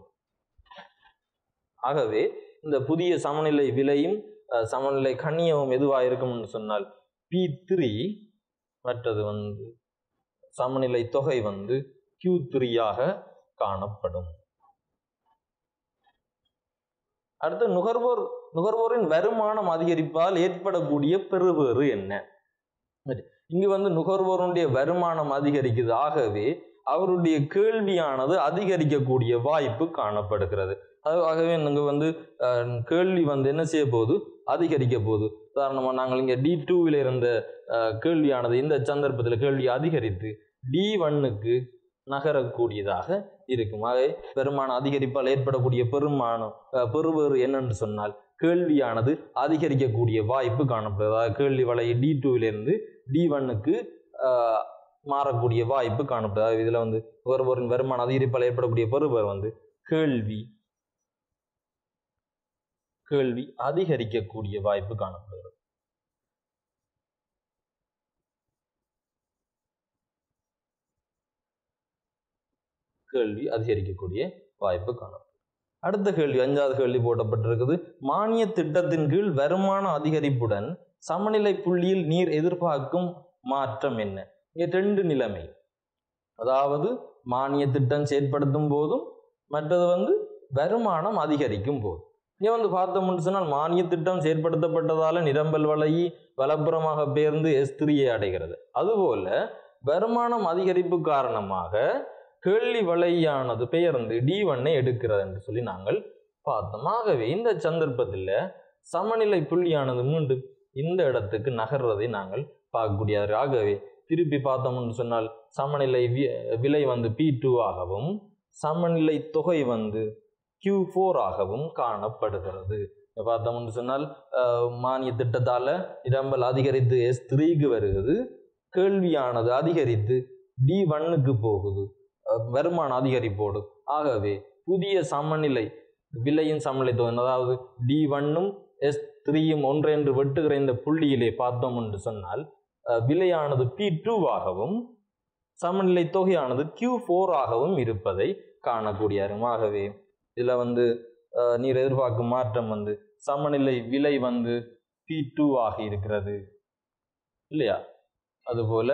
ஆகவே இந்த புதிய சமநிலை விலையும் அஹ், சமநிலை கண்ணியமும் எதுவாக இருக்கும்னு சொன்னால் பி த்ரீ மற்றது வந்து சமநிலை தொகை வந்து கியூ த்ரீயாக காணப்படும் அடுத்து நுகர்வோர் நுகர்வோரின் வருமானம் அதிகரிப்பால் ஏற்படக்கூடிய பெறுவேறு என்ன சரி. இங்கு வந்து நுகர்வோருடைய வருமானம் அதிகரிக்குது ஆகவே அவருடைய கேள்வியானது அதிகரிக்கக்கூடிய வாய்ப்பு காணப்படுகிறது அது- ஆகவே இங்க வந்து அஹ், கேள்வி வந்து என்ன செய்ய போகுது அதிகரிக்க போகுது உதாரணமா நாங்கள் இங்கே டி டூவில் இருந்த அஹ், கேள்வியானது இந்த சந்தர்ப்பத்தில் கேள்வி அதிகரித்து டி ஒன்னுக்கு நகரக்கூடியதாக இருக்கும் ஆகவே பெருமானம் அதிகரிப்பால் ஏற்படக்கூடிய பெருமானம் அஹ், பெறுவேறு என்னென்று சொன்னால் கேள்வியானது அதிகரிக்கக்கூடிய வாய்ப்பு காணப்படுது அதாவது கேள்வி வலை டி டூவிலிருந்து டி ஒன்னுக்கு ஆஹ், மாறக்கூடிய வாய்ப்பு காணப்படுது அதாவது இதுல வந்து நுகர்வோரின் வருமான அதிகரிப்பால் ஏற்படக்கூடிய பெறுவர் வந்து கேள்வி கேள்வி அதிகரிக்கக்கூடிய வாய்ப்பு காணப்படுகிறது கேள்வி அதிகரிக்கக்கூடிய வாய்ப்பு காணப்படும் அடுத்த கேள்வி அஞ்சாவது கேள்வி போடப்பட்டிருக்குது மானிய திட்டத்தின் கீழ் வருமான அதிகரிப்புடன் சமநிலை புள்ளியில் நீர் எதிர்பார்க்கும் மாற்றம் என்ன இங்க ரெண்டு நிலைமை அதாவது மானிய திட்டம் செயற்படுத்தும் போதும் மற்றது வந்து வருமானம் அதிகரிக்கும் போது இங்கே வந்து பார்த்தோம்னு சொன்னால் மானிய திட்டம் செயற்படுத்தப்பட்டதால நிரம்பல் வலையி வலப்புறமாக பெயர்ந்து எஸ் த்ரீயை அடைகிறது அதுபோல வருமானம் அதிகரிப்பு காரணமாக கேள்வி வலையானது பெயர்ந்து டி ஒன்னை எடுக்கிறது என்று சொல்லி நாங்கள் பார்த்தோம் ஆகவே இந்த சந்தர்ப்பத்தில் சமநிலை புள்ளியானது மீண்டும் இந்த இடத்துக்கு நகர்றதை நாங்கள் பார்க்கக்கூடியது ஆகவே திருப்பி பார்த்தோம்னு சொன்னால் சமநிலை வி- விலை வந்து பி டூ ஆகவும் சமநிலை தொகை வந்து கியூ ஃபோர் ஆகவும் காணப்படுகிறது இப்ப பார்த்தோம்னு சொன்னால் அஹ், மானிய திட்டத்தால் இடம்பல் அதிகரித்து எஸ் த்ரீக்கு வருகிறது கேள்வியானது அதிகரித்து டி ஒன்னுக்கு போகுது அஹ், வருமான அதிகரிப்போடு ஆகவே புதிய சமநிலை விலையின் சமநிலை தொகை அதாவது டி ஒன்னும் எஸ் த்ரீயும் ஒன்றென்று வெட்டுகிற இந்த புள்ளியிலே பார்த்தோம் என்று சொன்னால் அஹ், விலையானது பி டூவாகவும் சமநிலை தொகையானது கியூ ஃபோர் ஆகவும் இருப்பதை காணக்கூடிய ஆகவே இதில் வந்து அஹ், நீர் எதிர்பார்க்கும் மாற்றம் வந்து சமநிலை விலை வந்து பி டூ ஆகி இருக்கிறது இல்லையா அதுபோல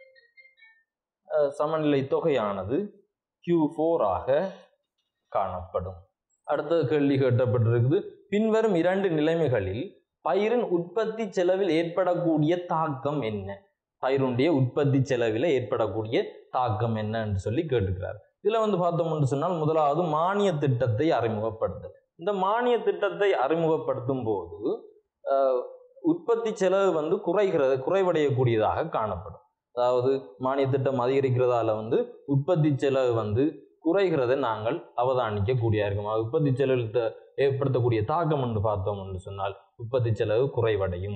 அஹ், சமநிலை தொகையானது கியூ ஃபோர் ஆக காணப்படும் அடுத்த கேள்வி கேட்டப்பட்டிருக்குது பின்வரும் இரண்டு நிலைமைகளில் பயிரின் உற்பத்தி செலவில் ஏற்படக்கூடிய தாக்கம் என்ன பயிருடைய உற்பத்தி செலவில் ஏற்படக்கூடிய தாக்கம் என்ன என்று சொல்லி கேட்டுக்கிறார் இதுல வந்து பார்த்தோம்னு சொன்னால் முதலாவது மானிய திட்டத்தை அறிமுகப்படுத்தல் இந்த மானிய திட்டத்தை அறிமுகப்படுத்தும் போது அஹ், உற்பத்தி செலவு வந்து குறைகிறது குறைவடையக்கூடியதாக காணப்படும் அதாவது மானிய திட்டம் அதிகரிக்கிறதால வந்து உற்பத்தி செலவு வந்து குறைகிறதை நாங்கள் அவதானிக்கக்கூடிய இருக்கும் அது உற்பத்தி செலவில் த- ஏற்படுத்தக்கூடிய தாக்கம் என்று பார்த்தோம் என்று சொன்னால் உற்பத்தி செலவு குறைவடையும்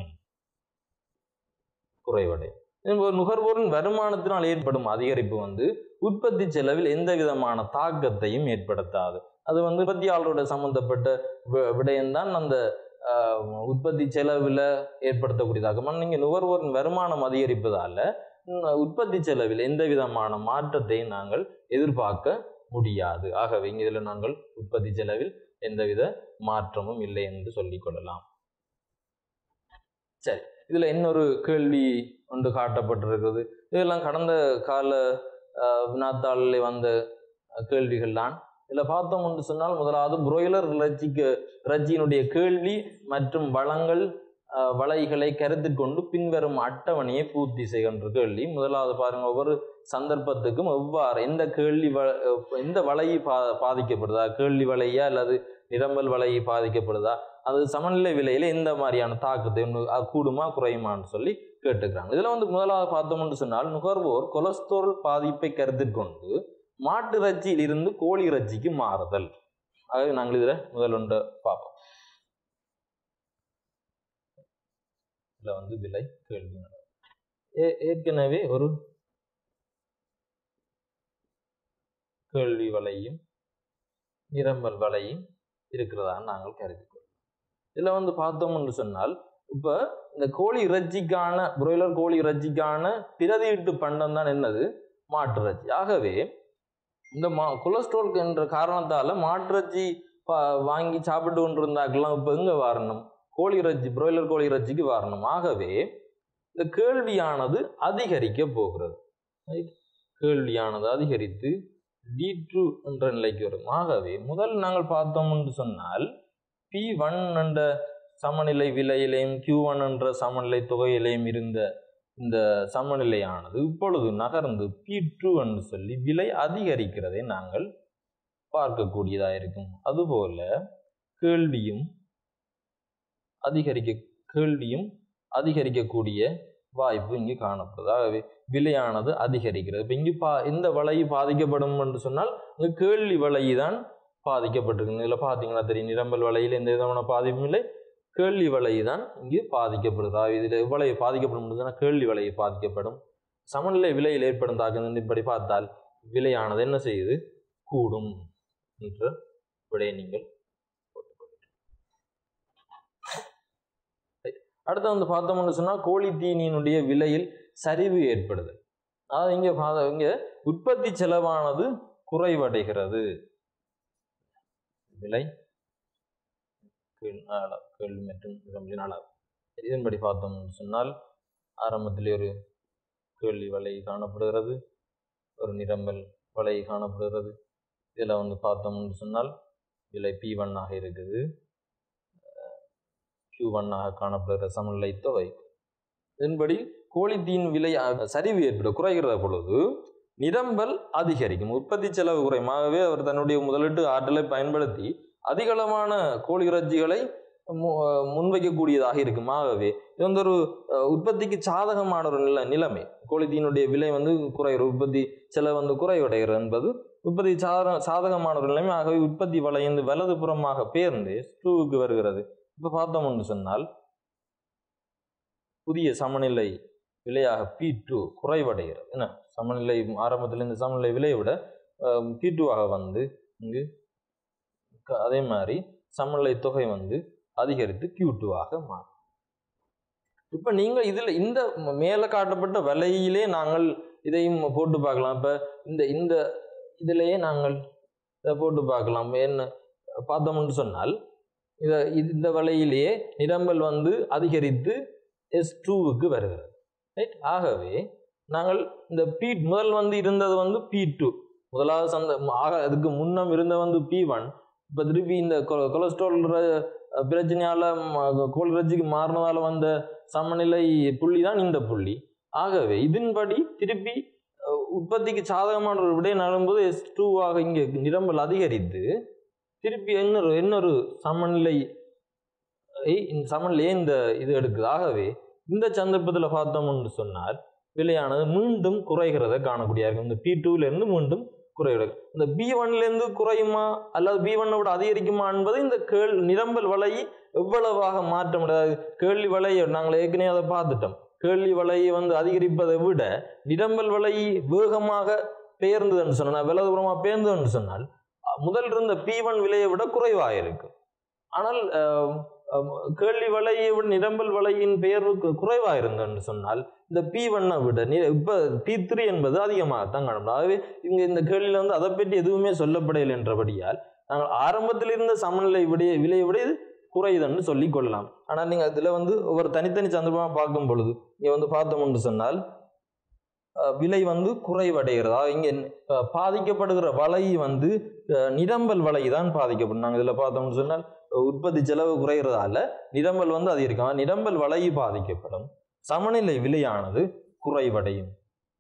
குறைவடையும் இப்போ நுகர்வோரின் வருமானத்தினால் ஏற்படும் அதிகரிப்பு வந்து உற்பத்தி செலவில் எந்த விதமான தாக்கத்தையும் ஏற்படுத்தாது அது வந்து உற்பத்தியாளரோட சம்பந்தப்பட்ட வி- விடயம்தான் அந்த ஆஹ், உற்பத்தி செலவில் ஏற்படுத்தக்கூடிய தாக்கம் ஆனால் நீங்கள் நுகர்வோரின் வருமானம் அதிகரிப்பதால ம், உற்பத்தி செலவில் எந்த விதமான மாற்றத்தையும் நாங்கள் எதிர்பார்க்க முடியாது ஆகவே இங்க இதில் நாங்கள் உற்பத்தி செலவில் எந்தவித மாற்றமும் இல்லை என்று சொல்லிக் கொள்ளலாம் சரி இதுல இன்னொரு கேள்வி ஒன்று காட்டப்பட்டிருக்கிறது இதெல்லாம் கடந்த கால அஹ், வினாத்தாளில் வந்த அஹ், கேள்விகள் தான் இதில் பார்த்தோம் என்று சொன்னால் முதலாவது புரோய்லர் இறைச்சிக்கு இறைச்சியினுடைய கேள்வி மற்றும் வளங்கள் அஹ், வலைகளை கருத்தில் கொண்டு பின்வரும் அட்டவணையை பூர்த்தி செய்கின்ற கேள்வி முதலாவது பாருங்க ஒவ்வொரு சந்தர்ப்பத்துக்கும் எவ்வாறு எந்த கேள்வி வ அஹ் எந்த வலை பா பாதிக்கப்படுதா கேள்வி வலையா அல்லது நிரம்பல் வலை பாதிக்கப்படுதா அது சமநிலை விலையில எந்த மாதிரியான தாக்கத்தை ஒன்று அது கூடுமா குறையுமான்னு சொல்லி கேட்டுக்கிறாங்க இதுல வந்து முதலாவது பார்த்தோம்னு சொன்னால் நுகர்வோர் கொலஸ்ட்ரால் பாதிப்பை கருத்தில் கொண்டு மாட்டு இறைச்சியில் இருந்து கோழி இறைச்சிக்கு மாறுதல் ஆகவே நாங்கள் இதுல முதல் ஒன்றை பார்ப்போம் இதுல வந்து விலை கேள்வி ஏ- ஏற்கனவே ஒரு கேள்வி வலையும் நிரம்பல் வலையும் இருக்கிறதா நாங்கள் கருதி கொள்வோம் இதில் வந்து பார்த்தோம்னு சொன்னால் இப்போ இந்த கோழி இறைச்சிக்கான புரோய்லர் கோழி இறைச்சிக்கான பிரதியீட்டு பண்டம் தான் என்னது மாட்டு இறைச்சி ஆகவே இந்த மா கொலஸ்ட்ரால் என்ற காரணத்தால் மாட்டிறைச்சி பா வாங்கி சாப்பிட்டு கொண்டிருந்தாக்கெல்லாம் இப்போ எங்கே வரணும் கோழி இறைச்சி புரோய்லர் கோழி இறைச்சிக்கு வரணும் ஆகவே இந்த கேள்வியானது அதிகரிக்க போகிறது Right? கேள்வியானது அதிகரித்து டி டூ என்ற நிலைக்கு வரும் ஆகவே முதல் நாங்கள் பார்த்தோம் என்று சொன்னால் பி ஒன் என்ற சமநிலை விலையிலையும் கியூ ஒன் என்ற சமநிலை தொகையிலையும் இருந்த இந்த சமநிலையானது இப்பொழுது நகர்ந்து பி டூ என்று சொல்லி விலை அதிகரிக்கிறதை நாங்கள் பார்க்கக்கூடியதாக இருக்கும் அதுபோல கேள்வியும் அதிகரிக்க கேள்வியும் அதிகரிக்கக்கூடிய வாய்ப்பு இங்கு காணப்படுது ஆகவே விலையானது அதிகரிக்கிறது இப்போ இங்கு பா இந்த வலை பாதிக்கப்படும் என்று சொன்னால் இங்கு கேள்வி வலை தான் பாதிக்கப்பட்டிருக்கு இதில் பார்த்தீங்கன்னா தெரியும் நிரம்பல் வலையில் எந்த விதமான பாதிப்பும் இல்லை கேள்வி வலை தான் இங்கு பாதிக்கப்படுது ஆகவே இதில் வலை பாதிக்கப்படும் சொன்னால் கேள்வி வலை பாதிக்கப்படும் சமநிலை விலையில் ஏற்படும் தாக்கம் இப்படி பார்த்தால் விலையானது என்ன செய்யுது கூடும் என்ற விடையை நீங்கள் அடுத்து வந்து பார்த்தோம்னு சொன்னால் கோழி தீனியினுடைய விலையில் சரிவு ஏற்படுது அதாவது இங்கே பா- இங்கே உற்பத்தி செலவானது குறைவடைகிறது விலை கீழ் அளவு கேள்வி மற்றும் விரும்பின அளவு இதன்படி பார்த்தோம்னு சொன்னால் ஆரம்பத்தில் ஒரு கேள்வி வலை காணப்படுகிறது ஒரு நிரம்பல் வலை காணப்படுகிறது இதில் வந்து பார்த்தோம்னு சொன்னால் விலை பி ஒன்னாக இருக்குது கியூ ஒன்னாக காணப்படுகிற சமநிலை தொகை இதன்படி கோழித்தீன் விலை அஹ், சரிவு ஏற்பட குறைகிற பொழுது நிரம்பல் அதிகரிக்கும் உற்பத்தி செலவு குறையும் ஆகவே அவர் தன்னுடைய முதலீட்டு ஆற்றலை பயன்படுத்தி அதிகளவான கோழி இறைச்சிகளை மு- முன்வைக்கக்கூடியதாக இருக்கும் ஆகவே இது வந்து ஒரு அஹ், உற்பத்திக்கு சாதகமான ஒரு நில நிலைமை கோழித்தீனுடைய விலை வந்து குறைகிற உற்பத்தி செலவு வந்து குறைவடைகிறது என்பது உற்பத்தி சாத சாதகமான ஒரு நிலைமை ஆகவே உற்பத்தி வலைந்து வலது புறமாக பேர்ந்து ஸ்டூவுக்கு வருகிறது இப்போ பார்த்தோம்னு சொன்னால் புதிய சமநிலை விலையாக பி டூ குறைவடைகிறது என்ன சமநிலை ஆரம்பத்தில் இந்த சமநிலை விலையை விட பி டூவாக வந்து இங்கு க- அதே மாதிரி சமநிலை தொகை வந்து அதிகரித்து கியூ டூவாக மாறும் இப்போ நீங்கள் இதில் இந்த மேலே காட்டப்பட்ட விலையிலே நாங்கள் இதையும் போட்டு பார்க்கலாம் இப்போ இந்த இந்த இதிலேயே நாங்கள் இதை போட்டு பார்க்கலாம் என்ன பார்த்தோம்னு சொன்னால் இதை இந்த விலையிலேயே நிரம்பல் வந்து அதிகரித்து எஸ் டூவுக்கு வருகிறது ரைட் ஆகவே நாங்கள் இந்த பி முதல் வந்து இருந்தது வந்து பி டூ முதலாவது சந்த ஆக அதுக்கு முன்னம் இருந்த வந்து பி ஒன் இப்போ திருப்பி இந்த கொ- கொலஸ்ட்ரால் ர- பிரச்சனையால் கோல் ரஜிக்கு மாறினதால வந்த சமநிலை புள்ளி தான் இந்த புள்ளி ஆகவே இதன்படி திருப்பி அஹ், உற்பத்திக்கு சாதகமான ஒரு விடை நடும்போது எஸ் டூவாக இங்கே நிரம்பல் அதிகரித்து திருப்பி இன்னொரு இன்னொரு சமநிலை ஐ- இந்த சமநிலையே இந்த இது எடுக்குது ஆகவே இந்த சந்தர்ப்பத்தில் பார்த்தோம்னு சொன்னால் விலையானது மீண்டும் குறைகிறதை காணக்கூடிய இருக்கும் இந்த பி இருந்து மீண்டும் குறைகிறது இந்த பி இருந்து குறையுமா அல்லது பி ஒன்னை விட அதிகரிக்குமா என்பது இந்த கேள் நிரம்பல் வலை எவ்வளவாக மாற்ற முடியாது கேள்வி வலையை நாங்கள் ஏற்கனவே அதை பார்த்துட்டோம் கேள்வி வலையை வந்து அதிகரிப்பதை விட நிரம்பல் வலை வேகமாக பெயர்ந்ததுன்னு சொன்னால் வலதுபுறமாக பெயர்ந்ததுன்னு சொன்னால் அஹ், முதல் இருந்த பி ஒன் விலையை விட குறைவாக இருக்கும் ஆனால் அஹ், அஹ், கேள்வி வலையை விட நிரம்பல் வலையின் பெயர்வுக்கு குறைவாக இருந்ததுன்னு சொன்னால் இந்த பி ஒன்னை விட நி இப்போ பி த்ரீ என்பது அதிகமாகத்தான் காணப்படும் ஆகவே இங்கே இந்த கேள்வியில் வந்து அதை பற்றி எதுவுமே சொல்லப்படவில்லை என்றபடியால் நாங்கள் ஆரம்பத்தில் இருந்த சமநிலை விடைய விலையை விட இது குறையுதுன்னு சொல்லிக் கொள்ளலாம் ஆனால் நீங்கள் அதில் வந்து ஒரு தனித்தனி சந்தர்ப்பமாக பார்க்கும் பொழுது இங்கே வந்து பார்த்தோம்னு சொன்னால் அஹ், விலை வந்து குறைவடைகிறதா இங்கே அஹ், பாதிக்கப்படுகிற வலை வந்து அஹ், நிரம்பல் வலை தான் பாதிக்கப்படும் நாங்கள் இதில் பார்த்தோம்னு சொன்னால் அஹ், உற்பத்தி செலவு குறைகிறதால நிரம்பல் வந்து அதிகரிக்கும் ஆனா, நிரம்பல் வலை பாதிக்கப்படும் சமநிலை விலையானது குறைவடையும்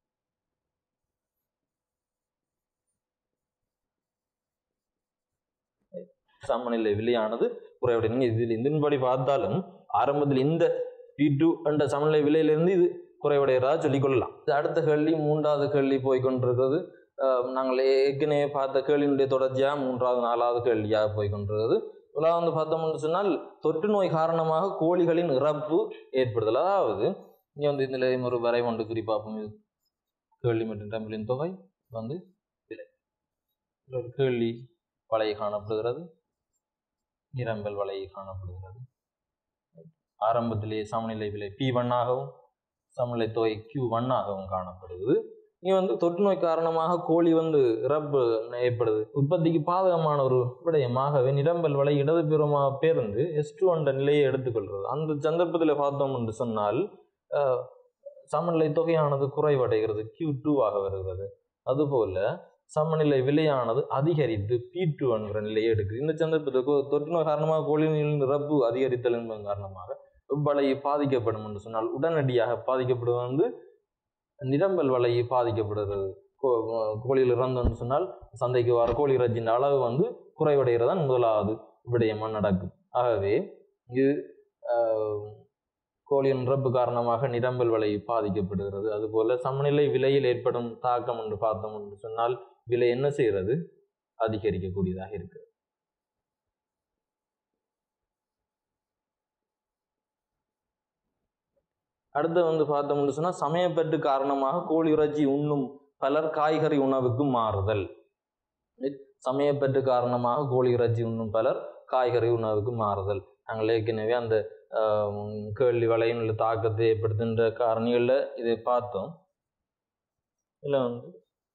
சமநிலை விலையானது குறைவடையும் நீங்க இதில் இதன்படி பார்த்தாலும் ஆரம்பத்தில் இந்த பி டூ என்ற சமநிலை விலையிலிருந்து இது குறைவடைகிறதா சொல்லிக் கொள்ளலாம் இது அடுத்த கேள்வி மூன்றாவது கேள்வி போய் கொண்டிருக்கிறது அஹ், நாங்கள் ஏற்கனவே பார்த்த கேள்வியினுடைய தொடர்ச்சியாக மூன்றாவது நாலாவது கேள்வியாக போய் கொண்டிருக்கிறது முதலாவது வந்து பார்த்தோம்னு சொன்னால் தொற்று நோய் காரணமாக கோழிகளின் இறப்பு ஏற்படுதல் அதாவது இங்கே வந்து இதில் ஒரு வரை ஒன்று குறிப்பாகும் இது கேள்வி மற்றும் டம்பிளின் தொகை வந்து விலை இதுல ஒரு கேள்வி வலை காணப்படுகிறது நிரம்பல் வலை காணப்படுகிறது ஆரம்பத்திலேயே சமநிலை விலை பி ஒன்னாகவும் சமநிலை தொகை கியூ ஒன்னாகவும் காணப்படுகிறது இங்கே வந்து தொற்று நோய் காரணமாக கோழி வந்து இறப்பு ஏற்படுது உற்பத்திக்கு பாதகமான ஒரு விடயமாகவே நிரம்பல் வலை இடதுபுறமாக பேர்ந்து எஸ் டூ என்ற நிலையை எடுத்துக்கொள்கிறது அந்த சந்தர்ப்பத்தில் பார்த்தோம் என்று சொன்னால் அஹ், சமநிலை தொகையானது குறைவடைகிறது கியூ டூவாக வருகிறது அதுபோல சமநிலை விலையானது அதிகரித்து பி டூ என்கிற நிலையை எடுக்குது இந்த சந்தர்ப்பத்துக்கு தொற்று நோய் காரணமாக கோழிகளின் இறப்பு அதிகரித்தல் என்பதன் காரணமாக இவ்வலை பாதிக்கப்படும் என்று சொன்னால் உடனடியாக பாதிக்கப்படுவது வந்து நிரம்பல் வலை பாதிக்கப்படுகிறது கோ- கோழியில் இறந்தோன்னு சொன்னால் சந்தைக்கு வர கோழி இறைச்சியின் அளவு வந்து குறைவடைகிறதான் முதலாவது விடயமாக நடக்கும் ஆகவே இது ஆஹ், கோழியின் இறப்பு காரணமாக நிரம்பல் வலை பாதிக்கப்படுகிறது அதுபோல சமநிலை விலையில் ஏற்படும் தாக்கம் என்று பார்த்தோம் என்று சொன்னால் விலை என்ன செய்கிறது அதிகரிக்கக்கூடியதாக இருக்கு அடுத்து வந்து பார்த்தோம்னு சொன்னால் சமயப்பற்று காரணமாக கோழி இறைச்சி உண்ணும் பலர் காய்கறி உணவுக்கு மாறுதல் சமயப்பற்று காரணமாக கோழி இறைச்சி உண்ணும் பலர் காய்கறி உணவுக்கு மாறுதல் நாங்கள் ஏற்கனவே அந்த ஆஹ், கேள்வி வலையின் உள்ள தாக்கத்தை ஏற்படுத்துகின்ற காரணிகளில் இதை பார்த்தோம் இதில் வந்து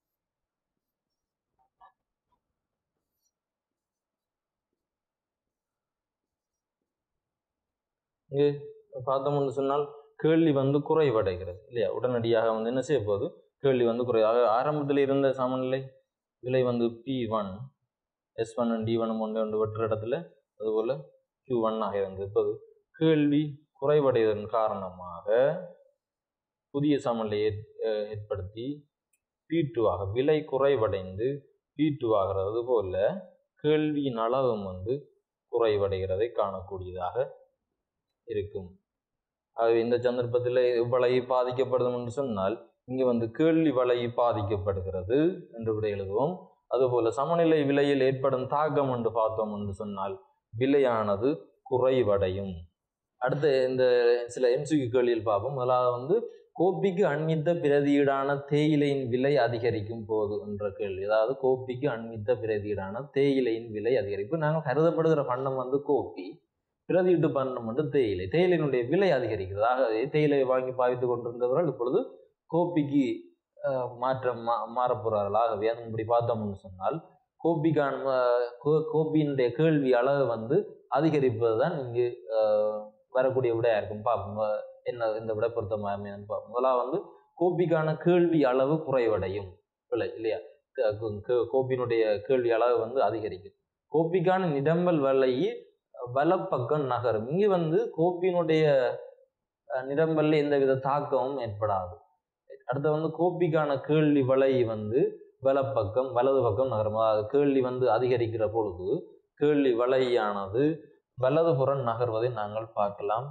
இங்கே பார்த்தோம்னு சொன்னால் கேள்வி வந்து குறைவடைகிறது இல்லையா உடனடியாக வந்து என்ன செய்ய போகுது கேள்வி வந்து குறை ஆக ஆரம்பத்தில் இருந்த சமநிலை விலை வந்து P one S one D one ஒன்று ஒன்று வெற்ற இடத்துல அதுபோல் கியூ ஒன் ஆக இருந்தது இப்போது கேள்வி குறைவடைவதன் காரணமாக புதிய சமநிலையை ஏற்- ஏற்படுத்தி பி ஆக விலை குறைவடைந்து பி ஆகிறது போல கேள்வியின் அளவும் வந்து குறைவடைகிறதை காணக்கூடியதாக இருக்கும் ஆகவே இந்த சந்தர்ப்பத்தில் வலை பாதிக்கப்படுதும் என்று சொன்னால் இங்கே வந்து கேள்வி வலை பாதிக்கப்படுகிறது என்று விடை எழுதுவோம் அதுபோல சமநிலை விலையில் ஏற்படும் தாக்கம் என்று பார்த்தோம் என்று சொன்னால் விலையானது குறைவடையும் அடுத்து இந்த சில எம்சிக்கு கேள்வியில் பார்ப்போம் முதலாவது வந்து கோப்பிக்கு அண்மித்த பிரதியீடான தேயிலையின் விலை அதிகரிக்கும் போது என்ற கேள்வி அதாவது கோப்பிக்கு அண்மித்த பிரதியீடான தேயிலையின் விலை அதிகரிப்பு நாங்கள் கருதப்படுகிற பண்டம் வந்து கோப்பி பிரதியீட்டு பண்டம் வந்து தேயிலை தேயிலையினுடைய விலை அதிகரிக்கிறது ஆகவே தேயிலையை வாங்கி பாவித்து கொண்டிருந்தவர்கள் இப்பொழுது கோப்பிக்கு அஹ், மாற்றம் மா மாறப்போகிறார்கள் ஆகவே அது இப்படி பார்த்தோம்னு சொன்னால் கோப்பிக்கான அஹ், கோ- கோப்பியினுடைய கேள்வி அளவு வந்து அதிகரிப்பது தான் இங்கு அஹ், வரக்கூடிய விடையா இருக்கும் பார்ப்போம் அஹ், என்ன இந்த விடை பொருத்தமாக அமையுதுன்னு பார்ப்போம் முதலாவது வந்து கோப்பிக்கான கேள்வி அளவு குறைவடையும் இல்லை இல்லையா க- கு- கு- கோப்பினுடைய கேள்வி அளவு வந்து அதிகரிக்கும் கோப்பிக்கான நிரம்பல் வலை வலப்பக்கம் நகரும் இங்கே வந்து கோப்பினுடைய அஹ், நிரம்பல்ல எந்தவித தாக்கமும் ஏற்படாது அடுத்து வந்து கோப்பிக்கான கேள்வி வலை வந்து வலப்பக்கம் வலது பக்கம் நகரும் அதாவது கேள்வி வந்து அதிகரிக்கிற பொழுது கேள்வி வலையானது வலதுபுறம் நகர்வதை நாங்கள் பார்க்கலாம்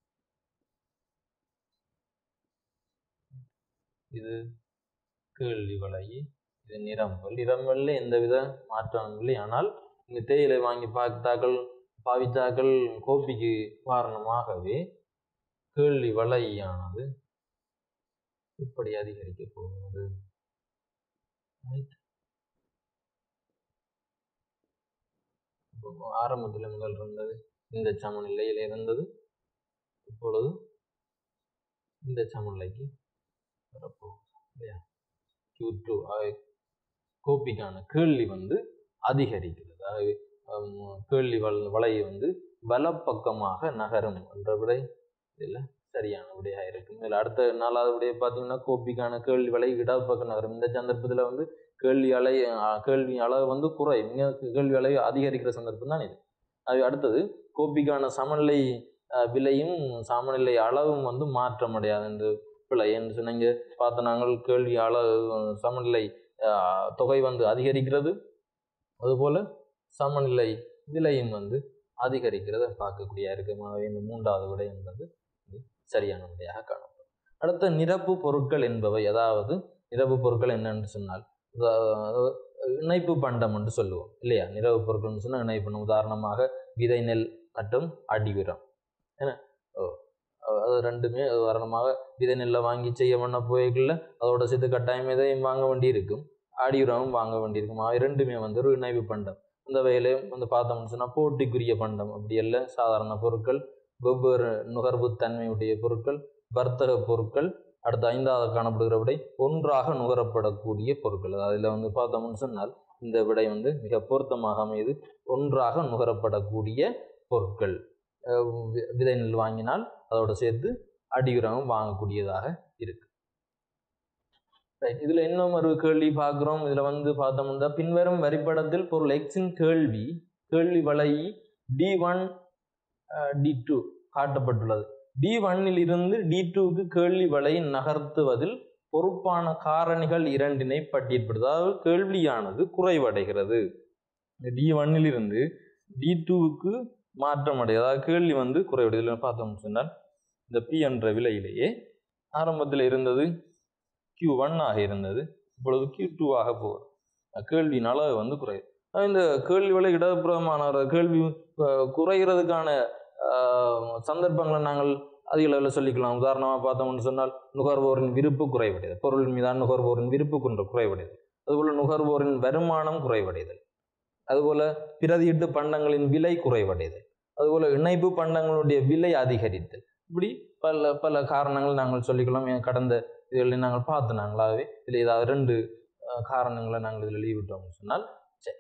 இது கேள்வி வலை இது நிரம்பல் நிரம்பல்ல எந்தவித மாற்றமும் இல்லை ஆனால் இங்கு தேயிலை வாங்கி பார்த்தாக்கள் பாவித்தாக்கள் கோப்பிக்கு காரணமாகவே கேள்வி வலையானது இப்படி அதிகரிக்க போகிறது Right? இப்போ ஆரம்பத்தில் முதல் இருந்தது இந்த சமநிலையில் இருந்தது இப்பொழுது இந்த சமநிலைக்கு வரப்போகுது இல்லையா Q2 டூ கோப்பிக்கான கேள்வி வந்து அதிகரிக்கிறது ஆகவே ஹம், கேள்வி வல் வலை வந்து வலப்பக்கமாக நகரும் என்ற விடை இதில் சரியான விடையாக இருக்கும் இதில் அடுத்த நாலாவது விடையை பார்த்தீங்கன்னா கோப்பிக்கான கேள்வி வலை இடப்பக்கம் நகரும் இந்த சந்தர்ப்பத்தில் வந்து கேள்வி அலை அஹ், கேள்வி அளவு வந்து குறை இங்க கேள்வி அளவு அதிகரிக்கிற சந்தர்ப்பம் தான் இது அது அடுத்தது கோப்பிக்கான சமநிலை அஹ், விலையும் சமநிலை அளவும் வந்து மாற்றமடையாது என்று பிழை என்று சொன்னீங்க பார்த்த நாங்கள் கேள்வி அளவு சமநிலை அஹ், தொகை வந்து அதிகரிக்கிறது அதுபோல் சமநிலை விலையும் வந்து அதிகரிக்கிறத பார்க்கக்கூடிய இருக்குமாகவே இந்த மூன்றாவது விடை என்பது இது சரியான விடையாக காணப்படும் அடுத்த நிரப்பு பொருட்கள் என்பவை அதாவது நிரப்பு பொருட்கள் என்னன்னு சொன்னால் அதாவது இணைப்பு பண்டம் என்று சொல்லுவோம் இல்லையா நிரப்பு பொருட்கள்னு சொன்னால் இணைப்பு பண்டம் உதாரணமாக விதை நெல் மற்றும் அடி உரம் என்ன ஓ அது ரெண்டுமே உதாரணமாக விதை நெல்லை வாங்கி செய்ய பண்ண போய்க்குள்ள அதோட சேர்த்து கட்டாயம் இதையும் வாங்க வேண்டி இருக்கும் அடி உரமும் வாங்க வேண்டியிருக்கும் அவை ரெண்டுமே வந்து ஒரு இணைப்பு பண்டம் இந்த வகையிலையும் வந்து பார்த்தோம்னு சொன்னால் போட்டிக்குரிய பண்டம் அப்படி அல்ல சாதாரண பொருட்கள் வெவ்வேறு நுகர்வு தன்மையுடைய பொருட்கள் வர்த்தக பொருட்கள் அடுத்த ஐந்தாவது காணப்படுகிற விடை ஒன்றாக நுகரப்படக்கூடிய பொருட்கள் அதில் வந்து பார்த்தோம்னு சொன்னால் இந்த விடை வந்து மிக பொருத்தமாக அமையுது ஒன்றாக நுகரப்படக்கூடிய பொருட்கள் அஹ் வி- விதை நெல் வாங்கினால் அதோட சேர்த்து அடியுரமும் வாங்கக்கூடியதாக இருக்கு ரைட் இதில் இன்னும் ஒரு கேள்வி பார்க்குறோம் இதில் வந்து பார்த்தோம்னா பின்வரும் வரிப்படத்தில் பொருள் எக்ஸின் கேள்வி கேள்வி வலை டி ஒன் டி டூ காட்டப்பட்டுள்ளது டி ஒன்னில் இருந்து டி டூக்கு கேள்வி வலை நகர்த்துவதில் பொறுப்பான காரணிகள் இரண்டினை பட்டியல்படுது அதாவது கேள்வியானது குறைவடைகிறது டி ஒன்னில் இருந்து டி டூவுக்கு மாற்றம் அடையும் அதாவது கேள்வி வந்து குறைவடைது இதில் பார்த்தோம்னு சொன்னால் இந்த பி என்ற விலையிலேயே ஆரம்பத்தில் இருந்தது கியூ ஒன் ஆக இருந்தது இப்பொழுது கியூ டூ ஆக போகுது அஹ் கேள்வியின் அளவு வந்து குறையுது அஹ் இந்த கேள்வி விலை இடதுபுறமான ஒரு கேள்வி அஹ், குறைகிறதுக்கான அஹ், சந்தர்ப்பங்களை நாங்கள் அதிக அளவில் சொல்லிக்கலாம் உதாரணமாக பார்த்தோம்னு சொன்னால் நுகர்வோரின் விருப்பு குறைவடைதல் பொருள் மீதான நுகர்வோரின் விருப்பு கொண்டு குறைவடைதல் அதுபோல் நுகர்வோரின் வருமானம் குறைவடைதல் அதுபோல் பிரதியிட்டு பண்டங்களின் விலை குறைவடைதல் அதுபோல் இணைப்பு பண்டங்களுடைய விலை அதிகரித்தல் இப்படி பல பல காரணங்கள் நாங்கள் சொல்லிக்கலாம் ஏன் கடந்த இதுகளில் நாங்கள் பார்த்து நாங்களாகவே இதில் ஏதாவது ரெண்டு அஹ், காரணங்களை நாங்கள் இதில் லீவிட்டோம்னு சொன்னால் சரி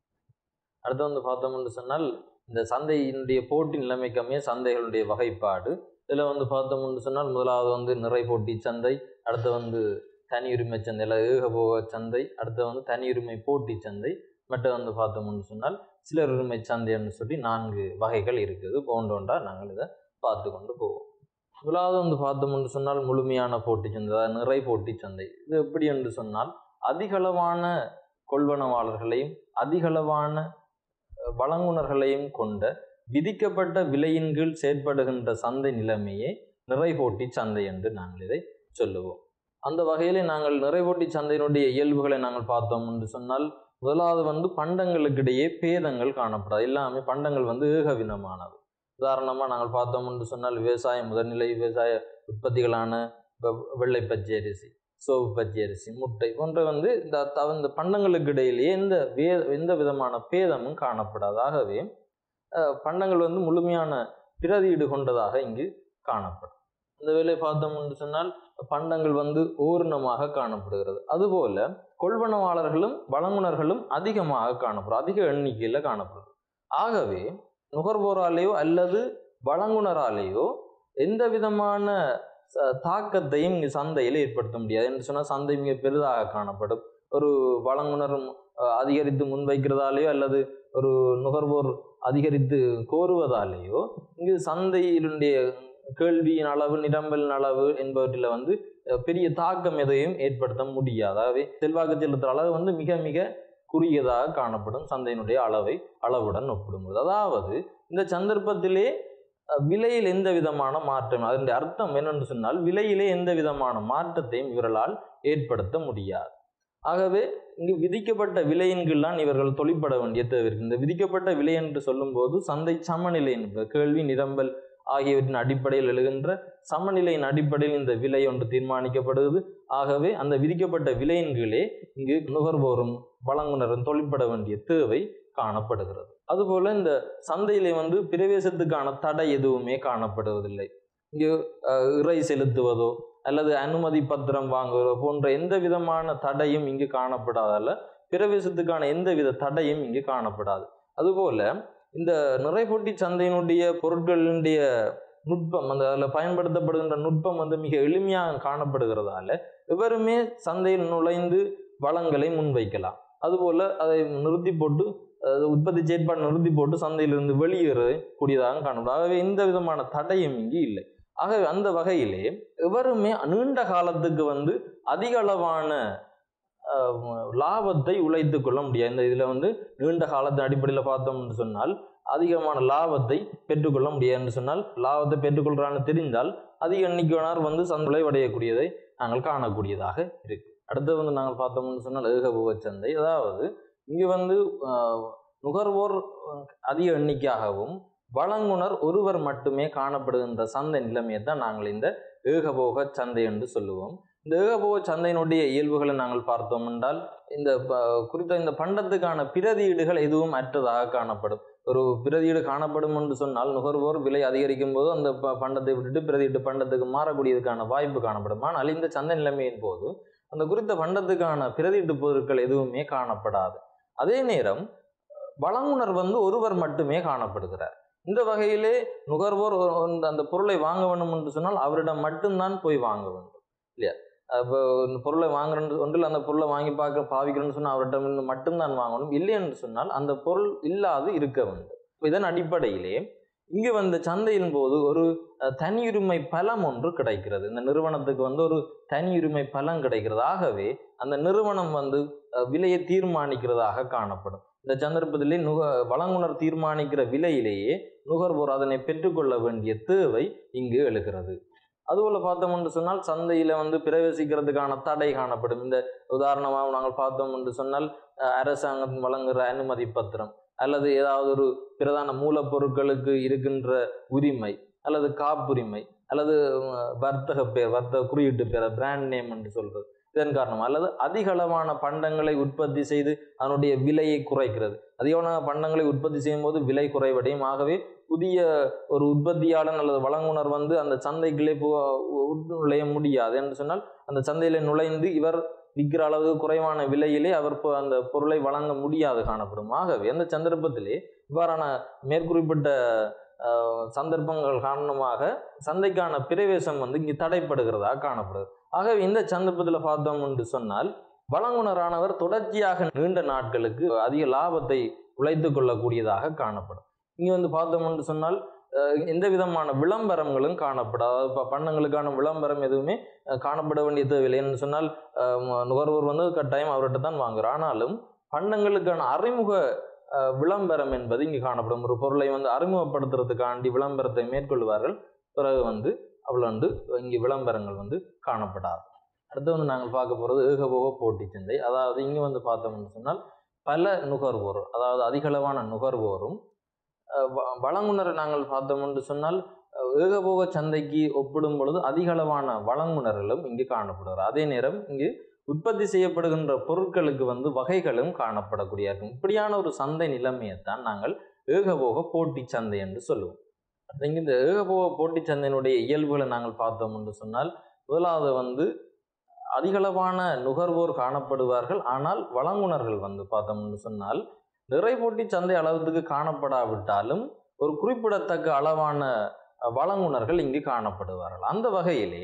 அடுத்து வந்து பார்த்தோம்னு சொன்னால் இந்த சந்தையினுடைய போட்டி நிலைமைக்கமே சந்தைகளுடைய வகைப்பாடு இதில் வந்து பார்த்தோம்னு சொன்னால் முதலாவது வந்து நிறை போட்டி சந்தை அடுத்து வந்து தனி உரிமை சந்தை இல்லை ஏகபோக சந்தை அடுத்து வந்து தனி உரிமை போட்டி சந்தை மற்ற வந்து பார்த்தோம்னு சொன்னால் சிலர் உரிமை சந்தைன்னு சொல்லி நான்கு வகைகள் இருக்குது ஒன்றொன்றா நாங்கள் இதை பார்த்து கொண்டு போவோம் முதலாவது வந்து பார்த்தோம்னு சொன்னால் முழுமையான போட்டி சந்தை அதாவது நிறை போட்டி சந்தை இது எப்படி என்று சொன்னால் அதிகளவான கொள்வனவாளர்களையும் அதிகளவான அஹ், வழங்குனர்களையும் கொண்ட விதிக்கப்பட்ட விலையின் கீழ் செயற்படுகின்ற சந்தை நிலைமையே நிறைபோட்டி சந்தை என்று நாங்கள் இதை சொல்லுவோம் அந்த வகையில் நாங்கள் நிறைபோட்டி சந்தையினுடைய இயல்புகளை நாங்கள் பார்த்தோம் என்று சொன்னால் முதலாவது வந்து பண்டங்களுக்கிடையே பேதங்கள் காணப்படாது எல்லாமே பண்டங்கள் வந்து ஏகவினமானவை உதாரணமாக நாங்கள் பார்த்தோம் என்று சொன்னால் விவசாய முதல்நிலை விவசாய உற்பத்திகளான வெ- வெள்ளை பச்சை அரிசி சோப்பு பச்சை அரிசி முட்டை போன்ற வந்து இந்த த- இந்த பண்டங்களுக்கு இடையிலேயே எந்த வே எந்த விதமான பேதமும் காணப்படாது ஆகவே அஹ், பண்டங்கள் வந்து முழுமையான பிரதியீடு கொண்டதாக இங்கு காணப்படும் இந்த வேலை பார்த்தோம் என்று சொன்னால் பண்டங்கள் வந்து ஓரினமாக காணப்படுகிறது அதுபோல கொள்வனவாளர்களும் வழங்குனர்களும் அதிகமாக காணப்படும் அதிக எண்ணிக்கையில் காணப்படுது ஆகவே நுகர்வோராலேயோ அல்லது வழங்குனராலேயோ எந்த விதமான ச- தாக்கத்தையும் இங்கு சந்தையில் ஏற்படுத்த முடியாது என்று சொன்னால் சந்தை மிக பெரிதாக காணப்படும் ஒரு வழங்குனர் அஹ், அதிகரித்து முன்வைக்கிறதாலேயோ அல்லது ஒரு நுகர்வோர் அதிகரித்து கோருவதாலேயோ இங்கு சந்தையினுடைய கேள்வியின் அளவு நிரம்பலின் அளவு என்பவற்றில் வந்து அஹ், பெரிய தாக்கம் எதையும் ஏற்படுத்த முடியாது ஆகவே செல்வாக்கு செலுத்துகிற அளவு வந்து மிக மிக குறுகியதாக காணப்படும் சந்தையினுடைய அளவை அளவுடன் ஒப்பிடும்போது அதாவது இந்த சந்தர்ப்பத்திலே அஹ், விலையில் எந்த விதமான மாற்றம் அதனுடைய அர்த்தம் என்னென்று சொன்னால் விலையிலே எந்த விதமான மாற்றத்தையும் இவர்களால் ஏற்படுத்த முடியாது ஆகவே இங்கு விதிக்கப்பட்ட விலையின் கீழ்தான் இவர்கள் தொழிற்பட வேண்டிய தேவை இருக்கு இந்த விதிக்கப்பட்ட விலை என்று சொல்லும்போது சந்தை சமநிலை என்பது கேள்வி நிரம்பல் ஆகியவற்றின் அடிப்படையில் எழுகின்ற சமநிலையின் அடிப்படையில் இந்த விலை ஒன்று தீர்மானிக்கப்படுகிறது ஆகவே அந்த விதிக்கப்பட்ட விலையின் கீழே இங்கு நுகர்வோரும் வழங்குனரும் தொழிற்பட வேண்டிய தேவை காணப்படுகிறது அதுபோல இந்த சந்தையிலே வந்து பிரவேசத்துக்கான தடை எதுவுமே காணப்படுவதில்லை இங்கு அஹ், இறை செலுத்துவதோ அல்லது அனுமதி பத்திரம் வாங்குவதோ போன்ற எந்த விதமான தடையும் இங்கு காணப்படாதால பிரவேசத்துக்கான எந்த வித தடையும் இங்கு காணப்படாது அதுபோல இந்த நிறைபொட்டி சந்தையினுடைய பொருட்களினுடைய நுட்பம் அந்த அதில் பயன்படுத்தப்படுகின்ற நுட்பம் வந்து மிக எளிமையாக காணப்படுகிறதால எவருமே சந்தையில் நுழைந்து வளங்களை முன்வைக்கலாம் அதுபோல் அதை நிறுத்தி போட்டு அது உற்பத்தி செயற்பாடு நிறுத்தி போட்டு சந்தையிலிருந்து வெளியேற கூடியதாக காணப்படும் ஆகவே எந்த விதமான தடையும் இங்கு இல்லை ஆகவே அந்த வகையிலே எவருமே நீண்ட காலத்துக்கு வந்து அதிக அளவான அஹ், லாபத்தை உழைத்து கொள்ள முடியாது இந்த இதில் வந்து நீண்ட காலத்தின் அடிப்படையில் பார்த்தோம்னு சொன்னால் அதிகமான லாபத்தை பெற்றுக்கொள்ள முடியாதுன்னு சொன்னால் லாபத்தை பெற்றுக்கொள்றான்னு தெரிந்தால் அதிக எண்ணிக்கையானவர் வந்து சந்தை அடையக்கூடியதை நாங்கள் காணக்கூடியதாக இருக்கு அடுத்து வந்து நாங்கள் பார்த்தோம்னு சொன்னால் ஏகபோக சந்தை அதாவது இங்கு வந்து ஆஹ், நுகர்வோர் அஹ், அதிக எண்ணிக்கையாகவும் வழங்குனர் ஒருவர் மட்டுமே காணப்படுகின்ற சந்தை நிலைமையை தான் நாங்கள் இந்த ஏகபோக சந்தை என்று சொல்லுவோம் இந்த ஏகபோக சந்தையினுடைய இயல்புகளை நாங்கள் பார்த்தோம் என்றால் இந்த ப- குறித்த இந்த பண்டத்துக்கான பிரதியீடுகள் எதுவும் அற்றதாக காணப்படும் ஒரு பிரதியீடு காணப்படும் என்று சொன்னால் நுகர்வோர் விலை அதிகரிக்கும் போது அந்த ப- பண்டத்தை விட்டுட்டு பிரதியீட்டு பண்டத்துக்கு மாறக்கூடியதுக்கான வாய்ப்பு காணப்படும் ஆனால் இந்த சந்தை நிலைமையின் போது அந்த குறித்த பண்டத்துக்கான பிரதியீட்டு பொருட்கள் எதுவுமே காணப்படாது அதே நேரம் வழங்குனர் வந்து ஒருவர் மட்டுமே காணப்படுகிறார் இந்த வகையிலே நுகர்வோர் ஒரு- அந்த- அந்த பொருளை வாங்க வேண்டும் என்று சொன்னால் அவரிடம் மட்டும்தான் போய் வாங்க வேண்டும் இல்லையா அப்போ இந்த பொருளை வாங்குறேன் ஒன்றில் அந்த பொருளை வாங்கி பார்க்க பாவிக்கிறேன்னு சொன்னால் அவரிடம் இருந்து மட்டும்தான் வாங்கணும் இல்லை என்று சொன்னால் அந்த பொருள் இல்லாது இருக்க வேண்டும் இதன் அடிப்படையிலே இங்கு வந்த சந்தையின் போது ஒரு அஹ், தனியுரிமை பலம் ஒன்று கிடைக்கிறது இந்த நிறுவனத்துக்கு வந்து ஒரு தனியுரிமை பலம் கிடைக்கிறது ஆகவே அந்த நிறுவனம் வந்து அஹ், விலையை தீர்மானிக்கிறதாக காணப்படும் இந்த சந்தர்ப்பத்திலே நுக வழங்குனர் தீர்மானிக்கிற விலையிலேயே நுகர்வோர் அதனை பெற்றுக்கொள்ள வேண்டிய தேவை இங்கு எழுகிறது அதுபோல பார்த்தோம் என்று சொன்னால் சந்தையில வந்து பிரவேசிக்கிறதுக்கான தடை காணப்படும் இந்த உதாரணமாக நாங்கள் பார்த்தோம் என்று சொன்னால் அஹ், அரசாங்கம் வழங்குகிற அனுமதி பத்திரம் அல்லது ஏதாவது ஒரு பிரதான மூலப்பொருட்களுக்கு இருக்கின்ற உரிமை அல்லது காப்புரிமை அல்லது உம், வர்த்தக பேர் வர்த்தக குறியீட்டு பேர் பிராண்ட் நேம் என்று சொல்றது இதன் காரணம் அல்லது அதிக அளவான பண்டங்களை உற்பத்தி செய்து அதனுடைய விலையை குறைக்கிறது அதிகமான பண்டங்களை உற்பத்தி செய்யும் போது விலை குறைவடையும் ஆகவே புதிய ஒரு உற்பத்தியாளன் அல்லது வழங்குனர் வந்து அந்த சந்தைக்குள்ளே போ நுழைய முடியாது என்று சொன்னால் அந்த சந்தையில நுழைந்து இவர் விற்கிற அளவு குறைவான விலையிலே அவர் பொ- அந்த பொருளை வழங்க முடியாது காணப்படும் ஆகவே அந்த சந்தர்ப்பத்திலே இவ்வாறான மேற்குறிப்பிட்ட ஆஹ், சந்தர்ப்பங்கள் காரணமாக சந்தைக்கான பிரவேசம் வந்து இங்கு தடைப்படுகிறதாக காணப்படுது ஆகவே இந்த சந்தர்ப்பத்தில் பார்த்தோம் என்று சொன்னால் வழங்குனரானவர் தொடர்ச்சியாக நீண்ட நாட்களுக்கு அதிக லாபத்தை உழைத்து கொள்ளக்கூடியதாக காணப்படும் இங்கே வந்து பார்த்தோம் என்று சொன்னால் அஹ், எந்த விதமான விளம்பரங்களும் காணப்படும் அதாவது இப்போ பண்டங்களுக்கான விளம்பரம் எதுவுமே அஹ், காணப்பட வேண்டிய தேவையில்லை என்று சொன்னால் அஹ், ம- நுகர்வோர் வந்து கட்டாயம் அவர்கிட்ட தான் வாங்குறார் ஆனாலும் பண்டங்களுக்கான அறிமுக அஹ், விளம்பரம் என்பது இங்கு காணப்படும் ஒரு பொருளை வந்து அறிமுகப்படுத்துறதுக்காண்டி விளம்பரத்தை மேற்கொள்வார்கள் பிறகு வந்து அவ்வளோ வந்து இங்கே விளம்பரங்கள் வந்து காணப்படாது அடுத்து வந்து நாங்கள் பார்க்க போகிறது ஏகபோக போட்டி சந்தை அதாவது இங்கே வந்து பார்த்தோம்னு சொன்னால் பல நுகர்வோர் அதாவது அதிகளவான நுகர்வோரும் அஹ், வ- வழங்குனரை நாங்கள் பார்த்தோம் என்று சொன்னால் அஹ், ஏகபோக சந்தைக்கு ஒப்பிடும் பொழுது அதிகளவான வழங்குனர்களும் இங்கு காணப்படுகிறார் அதே நேரம் இங்கு உற்பத்தி செய்யப்படுகின்ற பொருட்களுக்கு வந்து வகைகளும் காணப்படக்கூடிய இருக்கும் இப்படியான ஒரு சந்தை நிலைமையைத்தான் நாங்கள் ஏகபோக போட்டி சந்தை என்று சொல்லுவோம் அடுத்து இங்க இந்த ஏகபோக போட்டி சந்தையினுடைய இயல்புகளை நாங்கள் பார்த்தோம் என்று சொன்னால் முதலாவது வந்து அதிகளவான நுகர்வோர் காணப்படுவார்கள் ஆனால் வழங்குனர்கள் வந்து பார்த்தோம்னு சொன்னால் நிறை போட்டி சந்தை அளவுக்கு காணப்படாவிட்டாலும் ஒரு குறிப்பிடத்தக்க அளவான அஹ், வழங்குனர்கள் இங்கு காணப்படுவார்கள் அந்த வகையிலே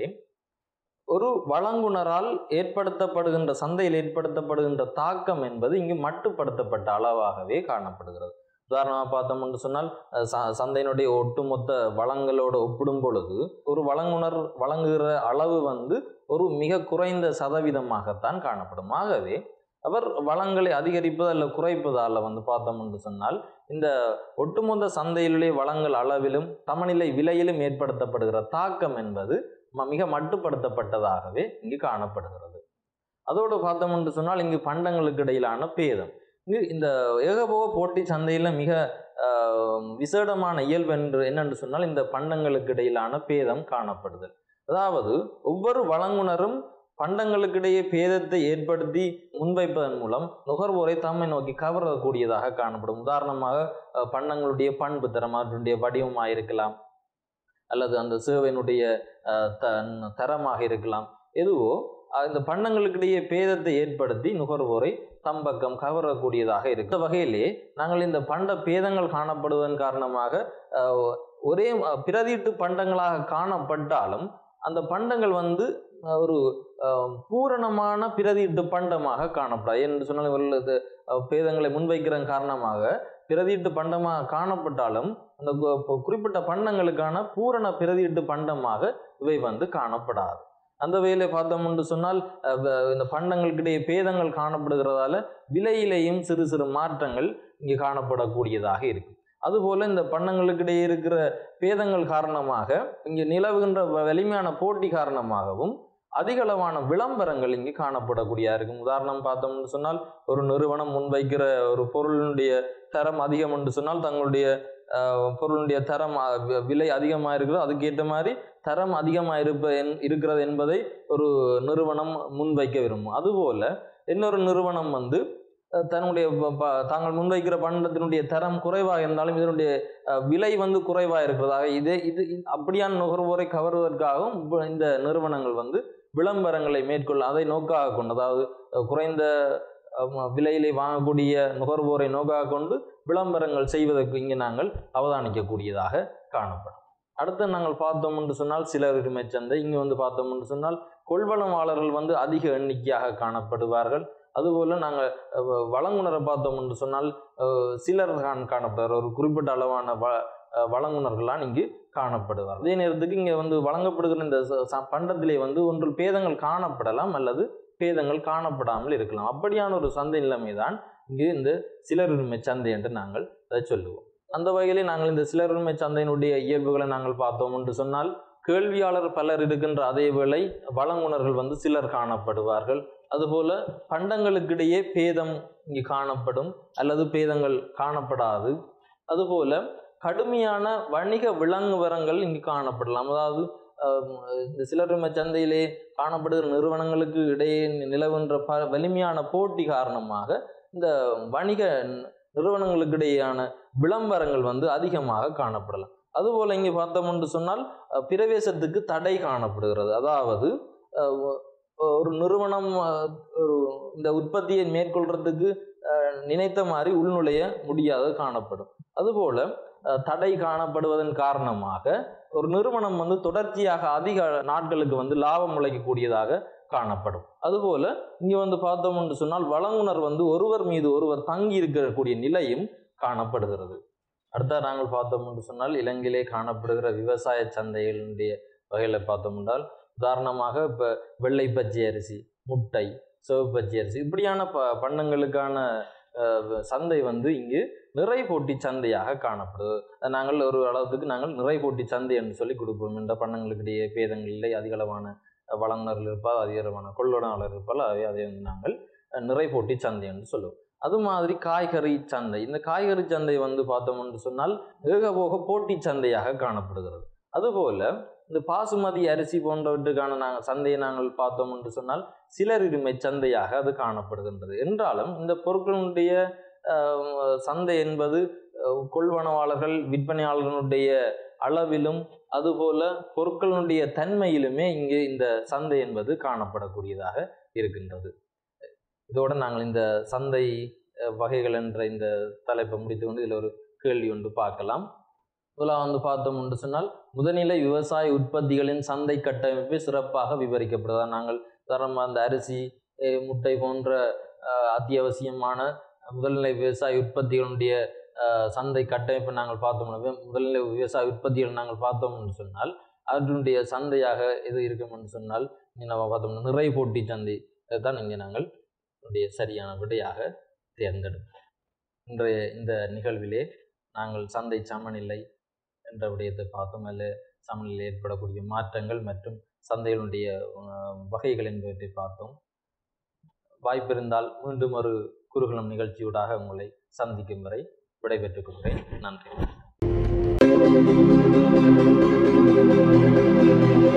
ஒரு வழங்குனரால் ஏற்படுத்தப்படுகின்ற சந்தையில் ஏற்படுத்தப்படுகின்ற தாக்கம் என்பது இங்கு மட்டுப்படுத்தப்பட்ட அளவாகவே காணப்படுகிறது உதாரணமாக பார்த்தோம் என்று சொன்னால் அஹ், ச- சந்தையினுடைய ஒட்டுமொத்த வளங்களோடு ஒப்பிடும் பொழுது ஒரு வழங்குனர் வழங்குகிற அளவு வந்து ஒரு மிக குறைந்த சதவீதமாகத்தான் காணப்படும் ஆகவே அவர் வளங்களை அதிகரிப்பது அல்ல குறைப்பதால் வந்து பார்த்தோம் என்று சொன்னால் இந்த ஒட்டுமொத்த சந்தையிலே வளங்கள் அளவிலும் சமநிலை விலையிலும் ஏற்படுத்தப்படுகிற தாக்கம் என்பது ம- மிக மட்டுப்படுத்தப்பட்டதாகவே இங்கு காணப்படுகிறது அதோடு பார்த்தோம் என்று சொன்னால் இங்கு பண்டங்களுக்கு இடையிலான பேதம் இங்கு இந்த ஏகபோக போட்டி சந்தையில் மிக ஆஹ், விசேடமான இயல்பு என்று என்னென்று சொன்னால் இந்த பண்டங்களுக்கு இடையிலான பேதம் காணப்படுதல் அதாவது ஒவ்வொரு வழங்குனரும் பண்டங்களுக்கிடையே பேதத்தை ஏற்படுத்தி முன்வைப்பதன் மூலம் நுகர்வோரை தம்மை நோக்கி கவரக்கூடியதாக காணப்படும் உதாரணமாக அஹ், பண்டங்களுடைய பண்பு தரம் அதனுடைய வடிவமாக இருக்கலாம் அல்லது அந்த சேவையினுடைய அஹ், த- தரமாக இருக்கலாம் எதுவோ அஹ், இந்த பண்டங்களுக்கிடையே பேதத்தை ஏற்படுத்தி நுகர்வோரை தம் பக்கம் கவரக்கூடியதாக இருக்கு இந்த வகையிலே நாங்கள் இந்த பண்ட பேதங்கள் காணப்படுவதன் காரணமாக அஹ், ஒரே அஹ், பிரதிட்டு பண்டங்களாக காணப்பட்டாலும் அந்த பண்டங்கள் வந்து அஹ், ஒரு அஹ், பூரணமான பிரதிட்டு பண்டமாக காணப்படாது என்று சொன்னால் இவர்கள் இது, அஹ், பேதங்களை முன்வைக்கிறதன் காரணமாக பிரதிட்டு பண்டமாக காணப்பட்டாலும் அந்த கு- கு- குறிப்பிட்ட பண்டங்களுக்கான பூரண பிரதிட்டு பண்டமாக இவை வந்து காணப்படாது அந்த வகையில பார்த்தோம் என்று சொன்னால் அஹ், வ- இந்த பண்டங்களுக்கிடையே பேதங்கள் காணப்படுகிறதால விலையிலேயும் சிறு சிறு மாற்றங்கள் இங்கே காணப்படக்கூடியதாக இருக்கு அதுபோல இந்த பண்டங்களுக்கிடையே இருக்கிற பேதங்கள் காரணமாக இங்கே நிலவுகின்ற வ- வலிமையான போட்டி காரணமாகவும் அதிகளவான விளம்பரங்கள் இங்கு காணப்படக்கூடியதா இருக்கும் உதாரணம் பார்த்தோம்னு சொன்னால் ஒரு நிறுவனம் முன்வைக்கிற ஒரு பொருளினுடைய தரம் அதிகம் என்று சொன்னால் தங்களுடைய அஹ், பொருளுடைய தரம் அஹ், வி- விலை அதிகமாக இருக்கிறது அதுக்கேற்ற மாதிரி தரம் அதிகமாக இருப்ப என்- இருக்கிறது என்பதை ஒரு நிறுவனம் முன்வைக்க விரும்பும் அதுபோல இன்னொரு நிறுவனம் வந்து அஹ், தன்னுடைய ப- ப- தாங்கள் முன்வைக்கிற பண்டத்தினுடைய தரம் குறைவாக இருந்தாலும் இதனுடைய அஹ், விலை வந்து குறைவாக இருக்கிறதாக இதே இது இது- அப்படியான நுகர்வோரை கவர்வதற்காகவும் இப்ப இந்த நிறுவனங்கள் வந்து விளம்பரங்களை மேற்கொள்ள அதை நோக்காக கொண்டு அதாவது அஹ், குறைந்த அஹ், விலையிலே வாங்கக்கூடிய நுகர்வோரை நோக்காக கொண்டு விளம்பரங்கள் செய்வதற்கு இங்கே நாங்கள் அவதானிக்கக்கூடியதாக காணப்படும் அடுத்து நாங்கள் பார்த்தோம் என்று சொன்னால் சிலர் உரிமை சந்தை இங்கே வந்து பார்த்தோம் என்று சொன்னால் கொள்வனவாளர்கள் வந்து அதிக எண்ணிக்கையாக காணப்படுவார்கள் அதுபோல் நாங்கள் அஹ், வழங்குனரை பார்த்தோம் என்று சொன்னால் அஹ், சிலர் காண காணப்படுவார் ஒரு குறிப்பிட்ட அளவான வ அஹ், வழங்குனர்கள்லாம் இங்கு காணப்படுவார் அதே நேரத்துக்கு இங்கே வந்து வழங்கப்படுகிற இந்த ச- ச- பண்டத்திலே வந்து ஒன்றில் பேதங்கள் காணப்படலாம் அல்லது பேதங்கள் காணப்படாமல் இருக்கலாம் அப்படியான ஒரு சந்தை நிலைமை தான் இங்கு இந்த சிலருரிமை சந்தை என்று நாங்கள் அதை சொல்லுவோம் அந்த வகையிலே நாங்கள் இந்த சிலருரிமை சந்தையினுடைய இயல்புகளை நாங்கள் பார்த்தோம் என்று சொன்னால் கேள்வியாளர் பலர் இருக்கின்ற அதே வேளை வழங்குனர்கள் வந்து சிலர் காணப்படுவார்கள் அதுபோல பண்டங்களுக்கிடையே பேதம் இங்கு காணப்படும் அல்லது பேதங்கள் காணப்படாது அதுபோல கடுமையான வணிக விளங்குவரங்கள் இங்கு காணப்படலாம் அதாவது அஹ், இந்த சில்லறை சந்தையிலே காணப்படுகிற நிறுவனங்களுக்கு இடையே நிலவுகின்ற ப வலிமையான போட்டி காரணமாக இந்த வணிக நிறுவனங்களுக்கு இடையேயான விளம்பரங்கள் வந்து அதிகமாக காணப்படலாம் அதுபோல் இங்கே பார்த்தோம்னு சொன்னால் அஹ், பிரவேசத்துக்கு தடை காணப்படுகிறது அதாவது அஹ், ஒ- ஒரு நிறுவனம் அஹ், ஒரு இந்த உற்பத்தியை மேற்கொள்றதுக்கு அஹ், நினைத்த மாதிரி உள்நுழைய முடியாத காணப்படும் அதுபோல அஹ், தடை காணப்படுவதன் காரணமாக ஒரு நிறுவனம் வந்து தொடர்ச்சியாக அதிக நாட்களுக்கு வந்து லாபம் உழைக்கக்கூடியதாக காணப்படும் அதுபோல இங்க வந்து பார்த்தோம்னு சொன்னால் வழங்குனர் வந்து ஒருவர் மீது ஒருவர் தங்கி இருக்கக்கூடிய நிலையும் காணப்படுகிறது அடுத்த நாங்கள் பார்த்தோம்னு சொன்னால் இலங்கையிலே காணப்படுகிற விவசாய சந்தைகளுடைய வகையில பார்த்தோம் என்றால் உதாரணமாக இப்போ வெள்ளை பச்சை அரிசி முட்டை சிவப்பு பச்சை அரிசி இப்படியான ப பண்டங்களுக்கான அஹ், சந்தை வந்து இங்கு நிறை போட்டி சந்தையாக காணப்படுது அதை நாங்கள் ஒரு அளவுக்கு நாங்கள் நிறை போட்டி சந்தை என்று சொல்லி கொடுப்போம் இந்த பண்டங்களுக்கிடையே பேதங்களிலே அதிகளவான வழங்குனர்கள் இருப்பால் அதிகளவான கொள்ளுடனாளர் இருப்பால் அவை அதை வந்து நாங்கள் அஹ், நிறை போட்டி சந்தை என்று சொல்லுவோம் அது மாதிரி காய்கறி சந்தை இந்த காய்கறி சந்தை வந்து பார்த்தோம்னு சொன்னால் ஏகபோக போட்டி சந்தையாக காணப்படுகிறது அதுபோல இந்த பாசுமதி அரிசி போன்றவற்றுக்கான நாங்கள் சந்தையை நாங்கள் பார்த்தோம் என்று சொன்னால் சிலரிருமை சந்தையாக அது காணப்படுகின்றது என்றாலும் இந்த பொருட்களுடைய அஹ், சந்தை என்பது அஹ், கொள்வனவாளர்கள் விற்பனையாளர்களுடைய அளவிலும் அதுபோல பொருட்களுடைய தன்மையிலுமே இங்கு இந்த சந்தை என்பது காணப்படக்கூடியதாக இருக்கின்றது இதோடு நாங்கள் இந்த சந்தை அஹ், வகைகள் என்ற இந்த தலைப்பை முடித்துக்கொண்டு இதில் ஒரு கேள்வி ஒன்று பார்க்கலாம் முதலாக வந்து பார்த்தோம் என்று சொன்னால் முதல்நிலை விவசாய உற்பத்திகளின் சந்தை கட்டமைப்பு சிறப்பாக விவரிக்கப்படுதா நாங்கள் உதாரணமாக அந்த அரிசி அஹ், முட்டை போன்ற அஹ், அத்தியாவசியமான முதல்நிலை விவசாய உற்பத்திகளுடைய அஹ், சந்தை கட்டமைப்பை நாங்கள் பார்த்தோம்னா முதல்நிலை விவசாய உற்பத்திகள் நாங்கள் பார்த்தோம்னு சொன்னால் அதனுடைய சந்தையாக எது இருக்கும்னு சொன்னால் இங்கே நம்ம பார்த்தோம்னா நிறை போட்டி சந்தை தான் இங்கே நாங்கள் உடைய சரியான விடையாக தேர்ந்தெடுப்போம் இன்றைய இந்த நிகழ்விலே நாங்கள் சந்தை சமநிலை என்ற விடயத்தை பார்த்தோம் அதில் சமநிலையில் ஏற்படக்கூடிய மாற்றங்கள் மற்றும் சந்தைகளுடைய அஹ், வகைகள் என்பவற்றை பார்த்தோம் வாய்ப்பிருந்தால் மீண்டும் ஒரு குறுகலம் நிகழ்ச்சியூடாக உங்களை சந்திக்கும் வரை விடைபெற்றுக் கொள்கிறேன் நன்றி